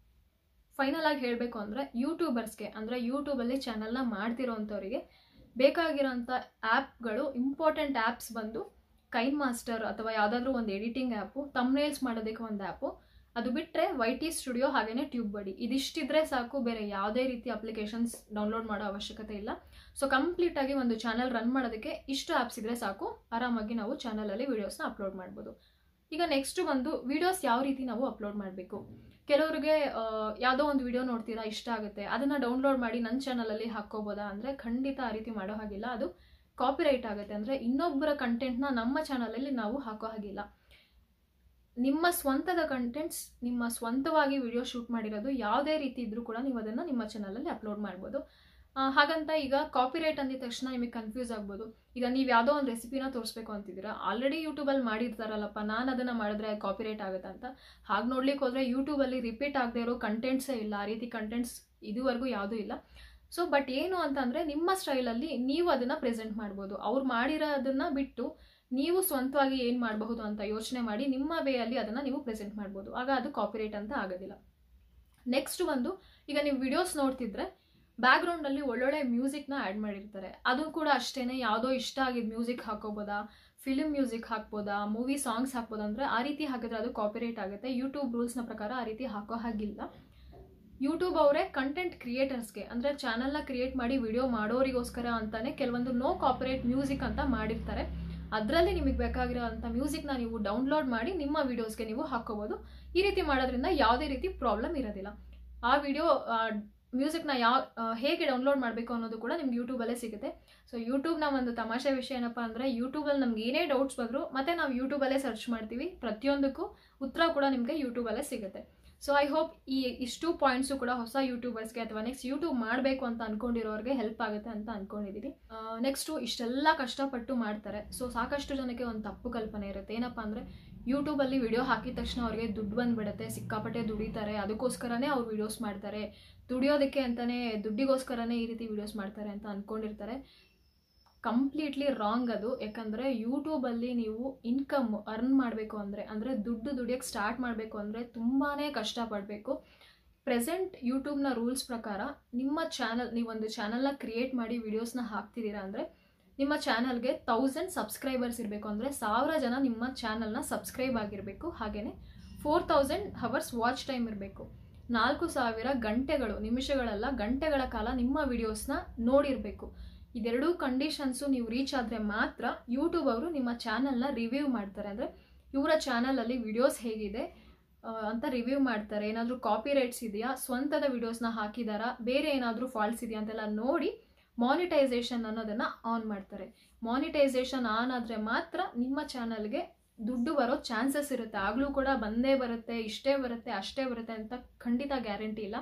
ಫೈನಲ್ ಆಗಿ ಹೇಳಬೇಕು ಅಂದರೆ ಯೂಟ್ಯೂಬರ್ಸ್ಗೆ ಅಂದರೆ ಯೂಟ್ಯೂಬಲ್ಲಿ ಚಾನಲ್ನ ಮಾಡ್ತಿರೋಂಥವ್ರಿಗೆ ಬೇಕಾಗಿರೋಂಥ ಆ್ಯಪ್ಗಳು ಇಂಪಾರ್ಟೆಂಟ್ ಆ್ಯಪ್ಸ್ ಬಂದು ಕೈನ್ ಮಾಸ್ಟರ್ ಅಥವಾ ಯಾವುದಾದ್ರೂ ಒಂದು ಎಡಿಟಿಂಗ್ ಆ್ಯಪು ತಮ್ನೇಲ್ಸ್ ಮಾಡೋದಕ್ಕೆ ಒಂದು ಆ್ಯಪು ಅದು ಬಿಟ್ಟರೆ ವೈ ಟಿ ಸ್ಟುಡಿಯೋ ಹಾಗೆಯೇ ಟ್ಯೂಬ್ ಬಡಿ ಇದಿಷ್ಟಿದ್ರೆ ಸಾಕು ಬೇರೆ ಯಾವುದೇ ರೀತಿ ಅಪ್ಲಿಕೇಶನ್ಸ್ ಡೌನ್ಲೋಡ್ ಮಾಡೋ ಅವಶ್ಯಕತೆ ಇಲ್ಲ ಸೊ ಕಂಪ್ಲೀಟಾಗಿ ಒಂದು ಚಾನಲ್ ರನ್ ಮಾಡೋದಕ್ಕೆ ಇಷ್ಟು ಆ್ಯಪ್ಸ್ ಇದ್ರೆ ಸಾಕು ಆರಾಮಾಗಿ ನಾವು ಚಾನಲಲ್ಲಿ ವೀಡಿಯೋಸ್ನ ಅಪ್ಲೋಡ್ ಮಾಡ್ಬೋದು ಈಗ ನೆಕ್ಸ್ಟ್ ಬಂದು ವಿಡಿಯೋಸ್ ಯಾವ ರೀತಿ ನಾವು ಅಪ್ಲೋಡ್ ಮಾಡಬೇಕು ಕೆಲವರಿಗೆ ಯಾವುದೋ ಒಂದು ವಿಡಿಯೋ ನೋಡ್ತೀರಾ ಇಷ್ಟ ಆಗುತ್ತೆ ಅದನ್ನು ಡೌನ್ಲೋಡ್ ಮಾಡಿ ನನ್ನ ಚಾನಲಲ್ಲಿ ಹಾಕ್ಕೋಬೋದಾ ಅಂದರೆ ಖಂಡಿತ ಆ ರೀತಿ ಮಾಡೋ ಹಾಗಿಲ್ಲ ಅದು ಕಾಪಿರೈಟ್ ಆಗುತ್ತೆ ಅಂದರೆ ಇನ್ನೊಬ್ಬರ ಕಂಟೆಂಟ್ನ ನಮ್ಮ ಚಾನಲಲ್ಲಿ ನಾವು ಹಾಕೋ ಹಾಗಿಲ್ಲ ನಿಮ್ಮ ಸ್ವಂತದ ಕಂಟೆಂಟ್ಸ್ ನಿಮ್ಮ ಸ್ವಂತವಾಗಿ ವಿಡಿಯೋ ಶೂಟ್ ಮಾಡಿರೋದು ಯಾವುದೇ ರೀತಿ ಇದ್ರೂ ಕೂಡ ನೀವು ಅದನ್ನು ನಿಮ್ಮ ಚಾನಲಲ್ಲಿ ಅಪ್ಲೋಡ್ ಮಾಡ್ಬೋದು ಹಾಗಂತ ಈಗ ಕಾಪಿರೈಟ್ ಅಂದಿದ ತಕ್ಷಣ ನಿಮಗೆ ಕನ್ಫ್ಯೂಸ್ ಆಗ್ಬೋದು ಈಗ ನೀವು ಯಾವುದೋ ಒಂದು ರೆಸಿಪಿನ ತೋರಿಸ್ಬೇಕು ಅಂತಿದ್ದೀರಾ ಆಲ್ರೆಡಿ ಯೂಟ್ಯೂಬಲ್ಲಿ ಮಾಡಿರ್ತಾರಲ್ಲಪ್ಪ ನಾನು ಅದನ್ನು ಮಾಡಿದ್ರೆ ಕಾಪಿರೈಟ್ ಆಗುತ್ತೆ ಅಂತ ಹಾಗೆ ನೋಡ್ಲಿಕ್ಕೆ ಹೋದರೆ ಯೂಟ್ಯೂಬಲ್ಲಿ ರಿಪೀಟ್ ಆಗದೆ ಇರೋ ಕಂಟೆಂಟ್ಸೇ ಇಲ್ಲ ಆ ರೀತಿ ಕಂಟೆಂಟ್ಸ್ ಇದುವರೆಗೂ ಯಾವುದೂ ಇಲ್ಲ ಸೊ ಬಟ್ ಏನು ಅಂತಂದರೆ ನಿಮ್ಮ ಸ್ಟೈಲಲ್ಲಿ ನೀವು ಅದನ್ನು ಪ್ರೆಸೆಂಟ್ ಮಾಡ್ಬೋದು ಅವ್ರು ಮಾಡಿರೋದನ್ನು ಬಿಟ್ಟು ನೀವು ಸ್ವಂತವಾಗಿ ಏನು ಮಾಡಬಹುದು ಅಂತ ಯೋಚನೆ ಮಾಡಿ ನಿಮ್ಮ ವೇಯಲ್ಲಿ ಅದನ್ನು ನೀವು ಪ್ರೆಸೆಂಟ್ ಮಾಡ್ಬೋದು ಆಗ ಅದು ಕಾಪಿರೈಟ್ ಅಂತ ಆಗೋದಿಲ್ಲ ನೆಕ್ಸ್ಟ್ ಬಂದು ಈಗ ನೀವು ವಿಡಿಯೋಸ್ ನೋಡ್ತಿದ್ರೆ ಬ್ಯಾಕ್ಗ್ರೌಂಡಲ್ಲಿ ಒಳ್ಳೊಳ್ಳೆ ಮ್ಯೂಸಿಕ್ನ ಆ್ಯಡ್ ಮಾಡಿರ್ತಾರೆ ಅದು ಕೂಡ ಅಷ್ಟೇ ಯಾವುದೋ ಇಷ್ಟ ಆಗಿದ್ದು ಮ್ಯೂಸಿಕ್ ಹಾಕೋಬೋದಾ ಫಿಲ್ಮ್ ಮ್ಯೂಸಿಕ್ ಹಾಕ್ಬೋದಾ ಮೂವಿ ಸಾಂಗ್ಸ್ ಹಾಕ್ಬೋದಾ ಅಂದರೆ ಆ ರೀತಿ ಹಾಕಿದ್ರೆ ಅದು ಕಾಪಿರೈಟ್ ಆಗುತ್ತೆ ಯೂಟ್ಯೂಬ್ ರೂಲ್ಸ್ನ ಪ್ರಕಾರ ಆ ರೀತಿ ಹಾಕೋ ಹಾಗಿಲ್ಲ ಯೂಟ್ಯೂಬ್ ಅವರೇ ಕಂಟೆಂಟ್ ಕ್ರಿಯೇಟರ್ಸ್ಗೆ ಅಂದರೆ ಚಾನಲ್ನ ಕ್ರಿಯೇಟ್ ಮಾಡಿ ವಿಡಿಯೋ ಮಾಡೋರಿಗೋಸ್ಕರ ಅಂತಾನೆ ಕೆಲವೊಂದು ನೋ ಕಾಪಿರೈಟ್ ಮ್ಯೂಸಿಕ್ ಅಂತ ಮಾಡಿರ್ತಾರೆ ಅದರಲ್ಲಿ ನಿಮಗೆ ಬೇಕಾಗಿರೋಂಥ ಮ್ಯೂಸಿಕ್ನ ನೀವು ಡೌನ್ಲೋಡ್ ಮಾಡಿ ನಿಮ್ಮ ವೀಡಿಯೋಸ್ಗೆ ನೀವು ಹಾಕೋಬೋದು ಈ ರೀತಿ ಮಾಡೋದ್ರಿಂದ ಯಾವುದೇ ರೀತಿ ಪ್ರಾಬ್ಲಮ್ ಇರೋದಿಲ್ಲ ಆ ವಿಡಿಯೋ ಮ್ಯೂಸಿಕ್ನ ಯಾವ ಹೇಗೆ ಡೌನ್ಲೋಡ್ ಮಾಡಬೇಕು ಅನ್ನೋದು ಕೂಡ ನಿಮ್ಗೆ ಯೂಟ್ಯೂಬಲ್ಲೇ ಸಿಗುತ್ತೆ ಸೊ ಯೂಟ್ಯೂಬ್ನ ಒಂದು ತಮಾಷೆ ವಿಷಯ ಏನಪ್ಪ ಅಂದರೆ ಯೂಟ್ಯೂಬಲ್ಲಿ ನಮ್ಗೆ ಏನೇ ಡೌಟ್ಸ್ ಬಂದರೂ ಮತ್ತೆ ನಾವು ಯೂಟ್ಯೂಬಲ್ಲೇ ಸರ್ಚ್ ಮಾಡ್ತೀವಿ ಪ್ರತಿಯೊಂದಕ್ಕೂ ಉತ್ತರ ಕೂಡ ನಿಮಗೆ ಯೂಟ್ಯೂಬಲ್ಲೇ ಸಿಗುತ್ತೆ ಸೊ ಐ ಹೋಪ್ ಈ ಇಷ್ಟು ಪಾಯಿಂಟ್ಸು ಕೂಡ ಹೊಸ ಯೂಟ್ಯೂಬರ್ಸ್ಗೆ ಅಥವಾ ನೆಕ್ಸ್ಟ್ ಯೂಟ್ಯೂಬ್ ಮಾಡಬೇಕು ಅಂತ ಅನ್ಕೊಂಡಿರೋರಿಗೆ ಹೆಲ್ಪ್ ಆಗುತ್ತೆ ಅಂತ ಅನ್ಕೊಂಡಿದ್ದೀನಿ ನೆಕ್ಸ್ಟು ಇಷ್ಟೆಲ್ಲ ಕಷ್ಟಪಟ್ಟು ಮಾಡ್ತಾರೆ ಸೊ ಸಾಕಷ್ಟು ಜನಕ್ಕೆ ಒಂದು ತಪ್ಪು ಕಲ್ಪನೆ ಇರುತ್ತೆ ಏನಪ್ಪ ಅಂದರೆ ಯೂಟ್ಯೂಬಲ್ಲಿ ವಿಡಿಯೋ ಹಾಕಿದ ತಕ್ಷಣ ಅವ್ರಿಗೆ ದುಡ್ಡು ಬಂದುಬಿಡುತ್ತೆ ಸಿಕ್ಕಾಪಟ್ಟೆ ದುಡಿತಾರೆ ಅದಕ್ಕೋಸ್ಕರನೇ ಅವ್ರು ವಿಡಿಯೋಸ್ ಮಾಡ್ತಾರೆ ದುಡಿಯೋದಕ್ಕೆ ಅಂತಲೇ ದುಡ್ಡಿಗೋಸ್ಕರನೇ ಈ ರೀತಿ ವಿಡಿಯೋಸ್ ಮಾಡ್ತಾರೆ ಅಂತ ಅಂದ್ಕೊಂಡಿರ್ತಾರೆ ಕಂಪ್ಲೀಟ್ಲಿ ರಾಂಗ್ ಅದು ಯಾಕಂದರೆ ಯೂಟ್ಯೂಬಲ್ಲಿ ನೀವು ಇನ್ಕಮ್ ಅರ್ನ್ ಮಾಡಬೇಕು ಅಂದರೆ ಅಂದರೆ ದುಡ್ಡು ದುಡಿಯೋಕ್ಕೆ ಸ್ಟಾರ್ಟ್ ಮಾಡಬೇಕು ಅಂದರೆ ತುಂಬಾ ಕಷ್ಟಪಡಬೇಕು ಪ್ರೆಸೆಂಟ್ ಯೂಟ್ಯೂಬ್ನ ರೂಲ್ಸ್ ಪ್ರಕಾರ ನಿಮ್ಮ ಚಾನಲ್ ನೀವೊಂದು ಚಾನಲ್ನ ಕ್ರಿಯೇಟ್ ಮಾಡಿ ವಿಡಿಯೋಸ್ನ ಹಾಕ್ತಿದ್ದೀರಾ ಅಂದರೆ ನಿಮ್ಮ ಚಾನಲ್ಗೆ ತೌಸಂಡ್ ಸಬ್ಸ್ಕ್ರೈಬರ್ಸ್ ಇರಬೇಕು ಅಂದರೆ ಸಾವಿರ ಜನ ನಿಮ್ಮ ಚಾನಲ್ನ ಸಬ್ಸ್ಕ್ರೈಬ್ ಆಗಿರಬೇಕು ಹಾಗೆಯೇ four thousand hours watch time ಇರಬೇಕು ನಾಲ್ಕು ಸಾವಿರ ಗಂಟೆಗಳು ನಿಮಿಷಗಳಲ್ಲ ಗಂಟೆಗಳ ಕಾಲ ನಿಮ್ಮ ವಿಡಿಯೋಸ್ನ ನೋಡಿರಬೇಕು ಇದೆರಡೂ ಕಂಡೀಷನ್ಸು ನೀವು ರೀಚ್ ಆದರೆ ಮಾತ್ರ ಯೂಟ್ಯೂಬ್ ಅವರು ನಿಮ್ಮ ಚಾನಲ್ನ ರಿವ್ಯೂ ಮಾಡ್ತಾರೆ ಅಂದರೆ ಇವರ ಚಾನಲಲ್ಲಿ ವಿಡಿಯೋಸ್ ಹೇಗಿದೆ ಅಂತ ರಿವ್ಯೂ ಮಾಡ್ತಾರೆ ಏನಾದರೂ ಕಾಪಿ ರೈಟ್ಸ್ ಇದೆಯಾ ಸ್ವಂತದ ವಿಡಿಯೋಸ್ನ ಹಾಕಿದಾರಾ ಬೇರೆ ಏನಾದರೂ ಫಾಲ್ಟ್ಸ್ ಇದೆಯಾ ಅಂತೆಲ್ಲ ನೋಡಿ ಮಾನಿಟೈಸೇಷನ್ ಅನ್ನೋದನ್ನು ಆನ್ ಮಾಡ್ತಾರೆ ಮಾನಿಟೈಸೇಷನ್ ಆನ್ ಆದರೆ ಮಾತ್ರ ನಿಮ್ಮ ಚಾನಲ್ಗೆ ದುಡ್ಡು ಬರೋ ಚಾನ್ಸಸ್ ಇರುತ್ತೆ ಆಗಲೂ ಕೂಡ ಬಂದೇ ಬರುತ್ತೆ ಇಷ್ಟೇ ಬರುತ್ತೆ ಅಷ್ಟೇ ಬರುತ್ತೆ ಅಂತ ಖಂಡಿತ ಗ್ಯಾರಂಟಿ ಇಲ್ಲ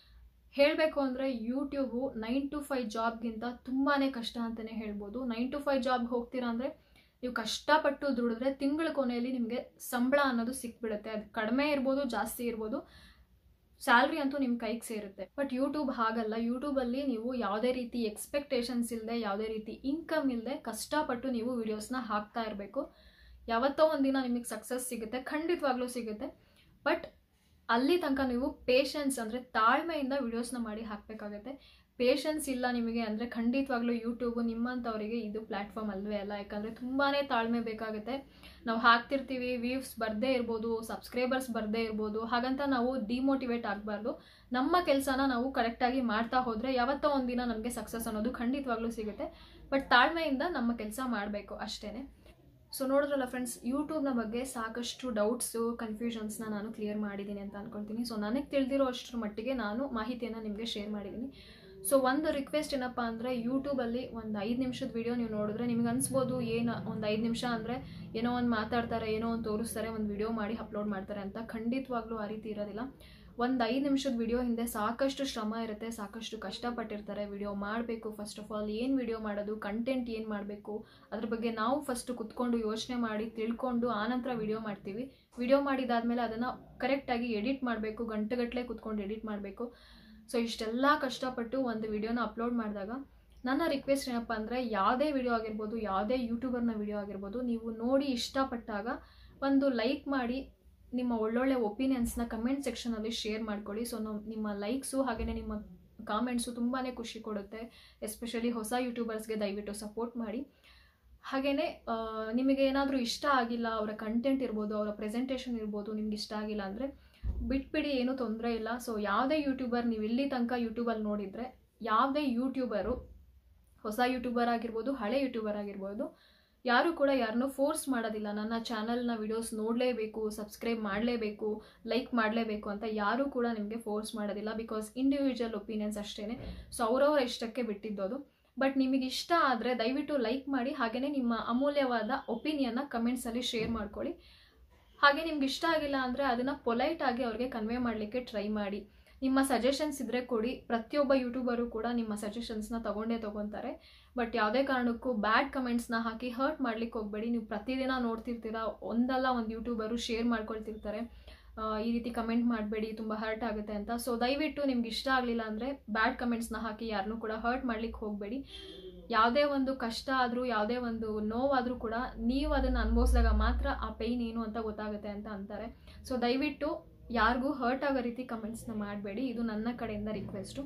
ಹೇಳಬೇಕು ಅಂದರೆ ಯೂಟ್ಯೂಬು ನೈನ್ ಟು ಫೈವ್ ಜಾಬ್ಗಿಂತ ತುಂಬಾ ಕಷ್ಟ ಅಂತಲೇ ಹೇಳ್ಬೋದು ನೈನ್ ಟು ಫೈವ್ ಜಾಬ್ಗೆ ಹೋಗ್ತೀರಾ ಅಂದರೆ ನೀವು ಕಷ್ಟಪಟ್ಟು ದುಡಿದ್ರೆ ತಿಂಗಳ ಕೊನೆಯಲ್ಲಿ ನಿಮಗೆ ಸಂಬಳ ಅನ್ನೋದು ಸಿಕ್ಬಿಡುತ್ತೆ ಅದು ಕಡಿಮೆ ಇರ್ಬೋದು ಜಾಸ್ತಿ ಇರ್ಬೋದು ಸ್ಯಾಲ್ರಿ ಅಂತೂ ನಿಮ್ಮ ಕೈಗೆ ಸೇರುತ್ತೆ ಬಟ್ ಯೂಟ್ಯೂಬ್ ಹಾಗಲ್ಲ ಯೂಟ್ಯೂಬಲ್ಲಿ ನೀವು ಯಾವುದೇ ರೀತಿ ಎಕ್ಸ್ಪೆಕ್ಟೇಷನ್ಸ್ ಇಲ್ಲದೆ ಯಾವುದೇ ರೀತಿ ಇನ್ಕಮ್ ಇಲ್ಲದೆ ಕಷ್ಟಪಟ್ಟು ನೀವು ವಿಡಿಯೋಸ್ನ ಹಾಕ್ತಾ ಇರಬೇಕು ಯಾವತ್ತೋ ಒಂದಿನ ನಿಮಗೆ ಸಕ್ಸಸ್ ಸಿಗುತ್ತೆ ಖಂಡಿತವಾಗ್ಲೂ ಸಿಗುತ್ತೆ ಬಟ್ ಅಲ್ಲಿ ತನಕ ನೀವು ಪೇಷನ್ಸ್ ಅಂದರೆ ತಾಳ್ಮೆಯಿಂದ ವಿಡಿಯೋಸ್ನ ಮಾಡಿ ಹಾಕಬೇಕಾಗತ್ತೆ ಪೇಷನ್ಸ್ ಇಲ್ಲ ನಿಮಗೆ ಅಂದರೆ ಖಂಡಿತವಾಗ್ಲೂ ಯೂಟ್ಯೂಬು ನಿಮ್ಮಂಥವರಿಗೆ ಇದು ಪ್ಲ್ಯಾಟ್ಫಾರ್ಮ್ ಅಲ್ವೇ ಅಲ್ಲ ಯಾಕಂದರೆ ತುಂಬಾ ತಾಳ್ಮೆ ಬೇಕಾಗುತ್ತೆ ನಾವು ಹಾಕ್ತಿರ್ತೀವಿ ವ್ಯೂವ್ಸ್ ಬರದೇ ಇರ್ಬೋದು ಸಬ್ಸ್ಕ್ರೈಬರ್ಸ್ ಬರದೇ ಇರ್ಬೋದು ಹಾಗಂತ ನಾವು ಡಿಮೋಟಿವೇಟ್ ಆಗಬಾರ್ದು ನಮ್ಮ ಕೆಲಸನ ನಾವು ಕರೆಕ್ಟಾಗಿ ಮಾಡ್ತಾ ಹೋದರೆ ಯಾವತ್ತೋ ಒಂದಿನ ನಮಗೆ ಸಕ್ಸಸ್ ಅನ್ನೋದು ಖಂಡಿತವಾಗ್ಲೂ ಸಿಗುತ್ತೆ ಬಟ್ ತಾಳ್ಮೆಯಿಂದ ನಮ್ಮ ಕೆಲಸ ಮಾಡಬೇಕು ಅಷ್ಟೇ ಸೊ ನೋಡಿದ್ರಲ್ಲ ಫ್ರೆಂಡ್ಸ್ ಯೂಟ್ಯೂಬ್ನ ಬಗ್ಗೆ ಸಾಕಷ್ಟು ಡೌಟ್ಸು ಕನ್ಫ್ಯೂಷನ್ಸ್ನ ನಾನು ಕ್ಲಿಯರ್ ಮಾಡಿದ್ದೀನಿ ಅಂತ ಅನ್ಕೊಳ್ತೀನಿ ಸೊ ನನಗೆ ತಿಳಿದಿರೋ ಅಷ್ಟರ ಮಟ್ಟಿಗೆ ನಾನು ಮಾಹಿತಿಯನ್ನು ನಿಮಗೆ ಶೇರ್ ಮಾಡಿದ್ದೀನಿ ಸೊ ಒಂದು ರಿಕ್ವೆಸ್ಟ್ ಏನಪ್ಪ ಅಂದರೆ ಯೂಟ್ಯೂಬಲ್ಲಿ ಒಂದು ಐದು ನಿಮಿಷದ ವಿಡಿಯೋ ನೀವು ನೋಡಿದ್ರೆ ನಿಮ್ಗೆ ಅನ್ಸ್ಬೋದು ಏನು ಒಂದು ಐದು ನಿಮಿಷ ಅಂದರೆ ಏನೋ ಒಂದು ಮಾತಾಡ್ತಾರೆ ಏನೋ ಒಂದು ತೋರಿಸ್ತಾರೆ ಒಂದು ವಿಡಿಯೋ ಮಾಡಿ ಅಪ್ಲೋಡ್ ಮಾಡ್ತಾರೆ ಅಂತ ಖಂಡಿತವಾಗ್ಲೂ ಆ ರೀತಿ ಇರೋದಿಲ್ಲ ಒಂದು ಐದು ನಿಮಿಷದ ವಿಡಿಯೋ ಹಿಂದೆ ಸಾಕಷ್ಟು ಶ್ರಮ ಇರುತ್ತೆ ಸಾಕಷ್ಟು ಕಷ್ಟಪಟ್ಟಿರ್ತಾರೆ ವಿಡಿಯೋ ಮಾಡಬೇಕು ಫಸ್ಟ್ ಆಫ್ ಆಲ್ ಏನು ವಿಡಿಯೋ ಮಾಡೋದು ಕಂಟೆಂಟ್ ಏನು ಮಾಡಬೇಕು ಅದ್ರ ಬಗ್ಗೆ ನಾವು ಫಸ್ಟ್ ಕುತ್ಕೊಂಡು ಯೋಚನೆ ಮಾಡಿ ತಿಳ್ಕೊಂಡು ಆನಂತರ ವಿಡಿಯೋ ಮಾಡ್ತೀವಿ ವಿಡಿಯೋ ಮಾಡಿದಾದ್ಮೇಲೆ ಅದನ್ನು ಕರೆಕ್ಟಾಗಿ ಎಡಿಟ್ ಮಾಡಬೇಕು ಗಂಟೆಗಟ್ಟಲೆ ಕುತ್ಕೊಂಡು ಎಡಿಟ್ ಮಾಡಬೇಕು ಸೊ ಇಷ್ಟೆಲ್ಲ ಕಷ್ಟಪಟ್ಟು ಒಂದು ವಿಡಿಯೋನ ಅಪ್ಲೋಡ್ ಮಾಡಿದಾಗ ನನ್ನ ರಿಕ್ವೆಸ್ಟ್ ಏನಪ್ಪ ಅಂದರೆ ಯಾವುದೇ ವಿಡಿಯೋ ಆಗಿರ್ಬೋದು ಯಾವುದೇ ಯೂಟ್ಯೂಬರ್ನ ವಿಡಿಯೋ ಆಗಿರ್ಬೋದು ನೀವು ನೋಡಿ ಇಷ್ಟಪಟ್ಟಾಗ ಒಂದು ಲೈಕ್ ಮಾಡಿ ನಿಮ್ಮ ಒಳ್ಳೊಳ್ಳೆ ಒಪಿನಿಯನ್ಸ್ನ ಕಮೆಂಟ್ ಸೆಕ್ಷನಲ್ಲಿ ಶೇರ್ ಮಾಡ್ಕೊಳ್ಳಿ ಸೊ ನಿಮ್ಮ ಲೈಕ್ಸು ಹಾಗೆಯೇ ನಿಮ್ಮ ಕಾಮೆಂಟ್ಸು ತುಂಬಾ ಖುಷಿ ಕೊಡುತ್ತೆ ಎಸ್ಪೆಷಲಿ ಹೊಸ ಯೂಟ್ಯೂಬರ್ಸ್ಗೆ ದಯವಿಟ್ಟು ಸಪೋರ್ಟ್ ಮಾಡಿ ಹಾಗೆಯೇ ನಿಮಗೆ ಏನಾದರೂ ಇಷ್ಟ ಆಗಿಲ್ಲ ಅವರ ಕಂಟೆಂಟ್ ಇರ್ಬೋದು ಅವರ ಪ್ರೆಸೆಂಟೇಷನ್ ಇರ್ಬೋದು ನಿಮ್ಗೆ ಇಷ್ಟ ಆಗಿಲ್ಲ ಅಂದರೆ ಬಿಟ್ಬಿಡಿ ಏನೂ ತೊಂದರೆ ಇಲ್ಲ ಸೊ ಯಾವುದೇ ಯೂಟ್ಯೂಬರ್ ನೀವು ಇಲ್ಲಿ ತನಕ ಯೂಟ್ಯೂಬಲ್ಲಿ ನೋಡಿದರೆ ಯಾವುದೇ ಯೂಟ್ಯೂಬರು ಹೊಸ ಯೂಟ್ಯೂಬರ್ ಆಗಿರ್ಬೋದು ಹಳೆ ಯೂಟ್ಯೂಬರ್ ಆಗಿರ್ಬೋದು ಯಾರೂ ಕೂಡ ಯಾರನ್ನೂ ಫೋರ್ಸ್ ಮಾಡೋದಿಲ್ಲ ನನ್ನ ಚಾನಲ್ನ ವಿಡಿಯೋಸ್ ನೋಡಲೇಬೇಕು ಸಬ್ಸ್ಕ್ರೈಬ್ ಮಾಡಲೇಬೇಕು ಲೈಕ್ ಮಾಡಲೇಬೇಕು ಅಂತ ಯಾರೂ ಕೂಡ ನಿಮಗೆ ಫೋರ್ಸ್ ಮಾಡೋದಿಲ್ಲ ಬಿಕಾಸ್ ಇಂಡಿವಿಜುವಲ್ ಒಪಿನಿಯನ್ಸ್ ಅಷ್ಟೇ ಸೊ ಅವರವರ ಇಷ್ಟಕ್ಕೆ ಬಿಟ್ಟಿದ್ದೋದು ಬಟ್ ನಿಮಗೆ ಇಷ್ಟ ಆದರೆ ದಯವಿಟ್ಟು ಲೈಕ್ ಮಾಡಿ ಹಾಗೆಯೇ ನಿಮ್ಮ ಅಮೂಲ್ಯವಾದ ಒಪಿನಿಯನ್ನ ಕಮೆಂಟ್ಸಲ್ಲಿ ಶೇರ್ ಮಾಡ್ಕೊಳ್ಳಿ ಹಾಗೆ ನಿಮ್ಗೆ ಇಷ್ಟ ಆಗಿಲ್ಲ ಅಂದರೆ ಅದನ್ನು ಪೊಲೈಟಾಗಿ ಅವ್ರಿಗೆ ಕನ್ವೆ ಮಾಡಲಿಕ್ಕೆ ಟ್ರೈ ಮಾಡಿ ನಿಮ್ಮ ಸಜೆಷನ್ಸ್ ಇದ್ದರೆ ಕೊಡಿ ಪ್ರತಿಯೊಬ್ಬ ಯೂಟ್ಯೂಬರು ಕೂಡ ನಿಮ್ಮ ಸಜೆಷನ್ಸ್ನ ತೊಗೊಂಡೇ ತೊಗೊತಾರೆ ಬಟ್ ಯಾವುದೇ ಕಾರಣಕ್ಕೂ ಬ್ಯಾಡ್ ಕಮೆಂಟ್ಸ್ನ ಹಾಕಿ ಹರ್ಟ್ ಮಾಡ್ಲಿಕ್ಕೆ ಹೋಗಬೇಡಿ ನೀವು ಪ್ರತಿದಿನ ನೋಡ್ತಿರ್ತೀರ ಒಂದಲ್ಲ ಒಂದು ಯೂಟ್ಯೂಬರು ಶೇರ್ ಮಾಡ್ಕೊಳ್ತಿರ್ತಾರೆ ಈ ರೀತಿ ಕಮೆಂಟ್ ಮಾಡಬೇಡಿ ತುಂಬ ಹರ್ಟ್ ಆಗುತ್ತೆ ಅಂತ ಸೊ ದಯವಿಟ್ಟು ನಿಮ್ಗೆ ಇಷ್ಟ ಆಗಲಿಲ್ಲ ಅಂದರೆ ಬ್ಯಾಡ್ ಕಮೆಂಟ್ಸ್ನ ಹಾಕಿ ಯಾರನ್ನೂ ಕೂಡ ಹರ್ಟ್ ಮಾಡ್ಲಿಕ್ಕೆ ಹೋಗಬೇಡಿ ಯಾವುದೇ ಒಂದು ಕಷ್ಟ ಆದರೂ ಯಾವುದೇ ಒಂದು ನೋವಾದರೂ ಕೂಡ ನೀವು ಅದನ್ನು ಅನುಭವಿಸಿದಾಗ ಮಾತ್ರ ಆ ಪೈನ್ ಏನು ಅಂತ ಗೊತ್ತಾಗುತ್ತೆ ಅಂತ ಅಂತಾರೆ ಸೊ ದಯವಿಟ್ಟು ಯಾರಿಗೂ ಹರ್ಟ್ ಆಗೋ ರೀತಿ ಕಮೆಂಟ್ಸ್ನ ಮಾಡಬೇಡಿ ಇದು ನನ್ನ ಕಡೆಯಿಂದ ರಿಕ್ವೆಸ್ಟು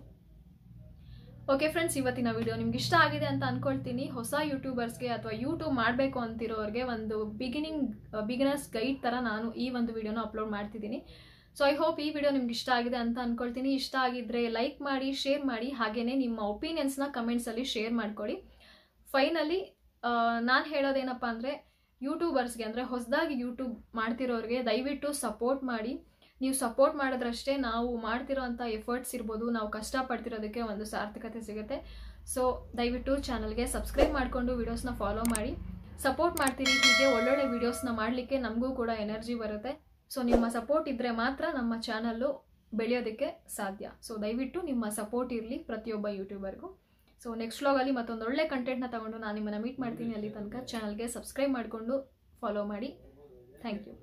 ಓಕೆ ಫ್ರೆಂಡ್ಸ್ ಇವತ್ತಿನ ವಿಡಿಯೋ ನಿಮ್ಗೆ ಇಷ್ಟ ಆಗಿದೆ ಅಂತ ಅನ್ಕೊಳ್ತೀನಿ ಹೊಸ ಯೂಟ್ಯೂಬರ್ಸ್ಗೆ ಅಥವಾ ಯೂಟ್ಯೂಬ್ ಮಾಡಬೇಕು ಅಂತಿರೋರಿಗೆ ಒಂದು ಬಿಗಿನಿಂಗ್ ಬಿಗಿನರ್ಸ್ ಗೈಡ್ ಥರ ನಾನು ಈ ಒಂದು ವಿಡಿಯೋನ ಅಪ್ಲೋಡ್ ಮಾಡ್ತಿದ್ದೀನಿ ಸೊ ಐ ಹೋಪ್ ಈ ವಿಡಿಯೋ ನಿಮ್ಗೆ ಇಷ್ಟ ಆಗಿದೆ ಅಂತ ಅನ್ಕೊಳ್ತೀನಿ ಇಷ್ಟ ಆಗಿದ್ರೆ ಲೈಕ್ ಮಾಡಿ ಶೇರ್ ಮಾಡಿ ಹಾಗೆಯೇ ನಿಮ್ಮ ಒಪಿನಿಯನ್ಸ್ನ ಕಮೆಂಟ್ಸಲ್ಲಿ ಶೇರ್ ಮಾಡ್ಕೊಳ್ಳಿ ಫೈನಲಿ ನಾನು ಹೇಳೋದೇನಪ್ಪ ಅಂದರೆ ಯೂಟ್ಯೂಬರ್ಸ್ಗೆ ಅಂದರೆ ಹೊಸದಾಗಿ ಯೂಟ್ಯೂಬ್ ಮಾಡ್ತಿರೋರಿಗೆ ದಯವಿಟ್ಟು ಸಪೋರ್ಟ್ ಮಾಡಿ ನೀವು ಸಪೋರ್ಟ್ ಮಾಡಿದ್ರಷ್ಟೇ ನಾವು ಮಾಡ್ತಿರೋ ಅಂಥ ಎಫರ್ಟ್ಸ್ ಇರ್ಬೋದು ನಾವು ಕಷ್ಟಪಡ್ತಿರೋದಕ್ಕೆ ಒಂದು ಸಾರ್ಥಕತೆ ಸಿಗುತ್ತೆ ಸೊ ದಯವಿಟ್ಟು ಚಾನಲ್ಗೆ ಸಬ್ಸ್ಕ್ರೈಬ್ ಮಾಡಿಕೊಂಡು ವಿಡಿಯೋಸ್ನ ಫಾಲೋ ಮಾಡಿ ಸಪೋರ್ಟ್ ಮಾಡ್ತೀರಿ ಹೀಗೆ ಒಳ್ಳೊಳ್ಳೆ ವಿಡಿಯೋಸ್ನ ಮಾಡಲಿಕ್ಕೆ ನಮಗೂ ಕೂಡ ಎನರ್ಜಿ ಬರುತ್ತೆ ಸೊ ನಿಮ್ಮ ಸಪೋರ್ಟ್ ಇದ್ದರೆ ಮಾತ್ರ ನಮ್ಮ ಚಾನಲ್ಲು ಬೆಳೆಯೋದಕ್ಕೆ ಸಾಧ್ಯ ಸೊ ದಯವಿಟ್ಟು ನಿಮ್ಮ ಸಪೋರ್ಟ್ ಇರಲಿ ಪ್ರತಿಯೊಬ್ಬ ಯೂಟ್ಯೂಬರ್ಗೂ ಸೊ ನೆಕ್ಸ್ಟ್ ವ್ಲಾಗಲ್ಲಿ ಮತ್ತೊಂದು ಒಳ್ಳೆ ಕಂಟೆಂಟ್ನ ತಗೊಂಡು ನಾನು ನಿಮ್ಮನ್ನು ಮೀಟ್ ಮಾಡ್ತೀನಿ ಅಲ್ಲಿ ತನಕ ಚಾನಲ್ಗೆ ಸಬ್ಸ್ಕ್ರೈಬ್ ಮಾಡಿಕೊಂಡು ಫಾಲೋ ಮಾಡಿ ಥ್ಯಾಂಕ್ ಯು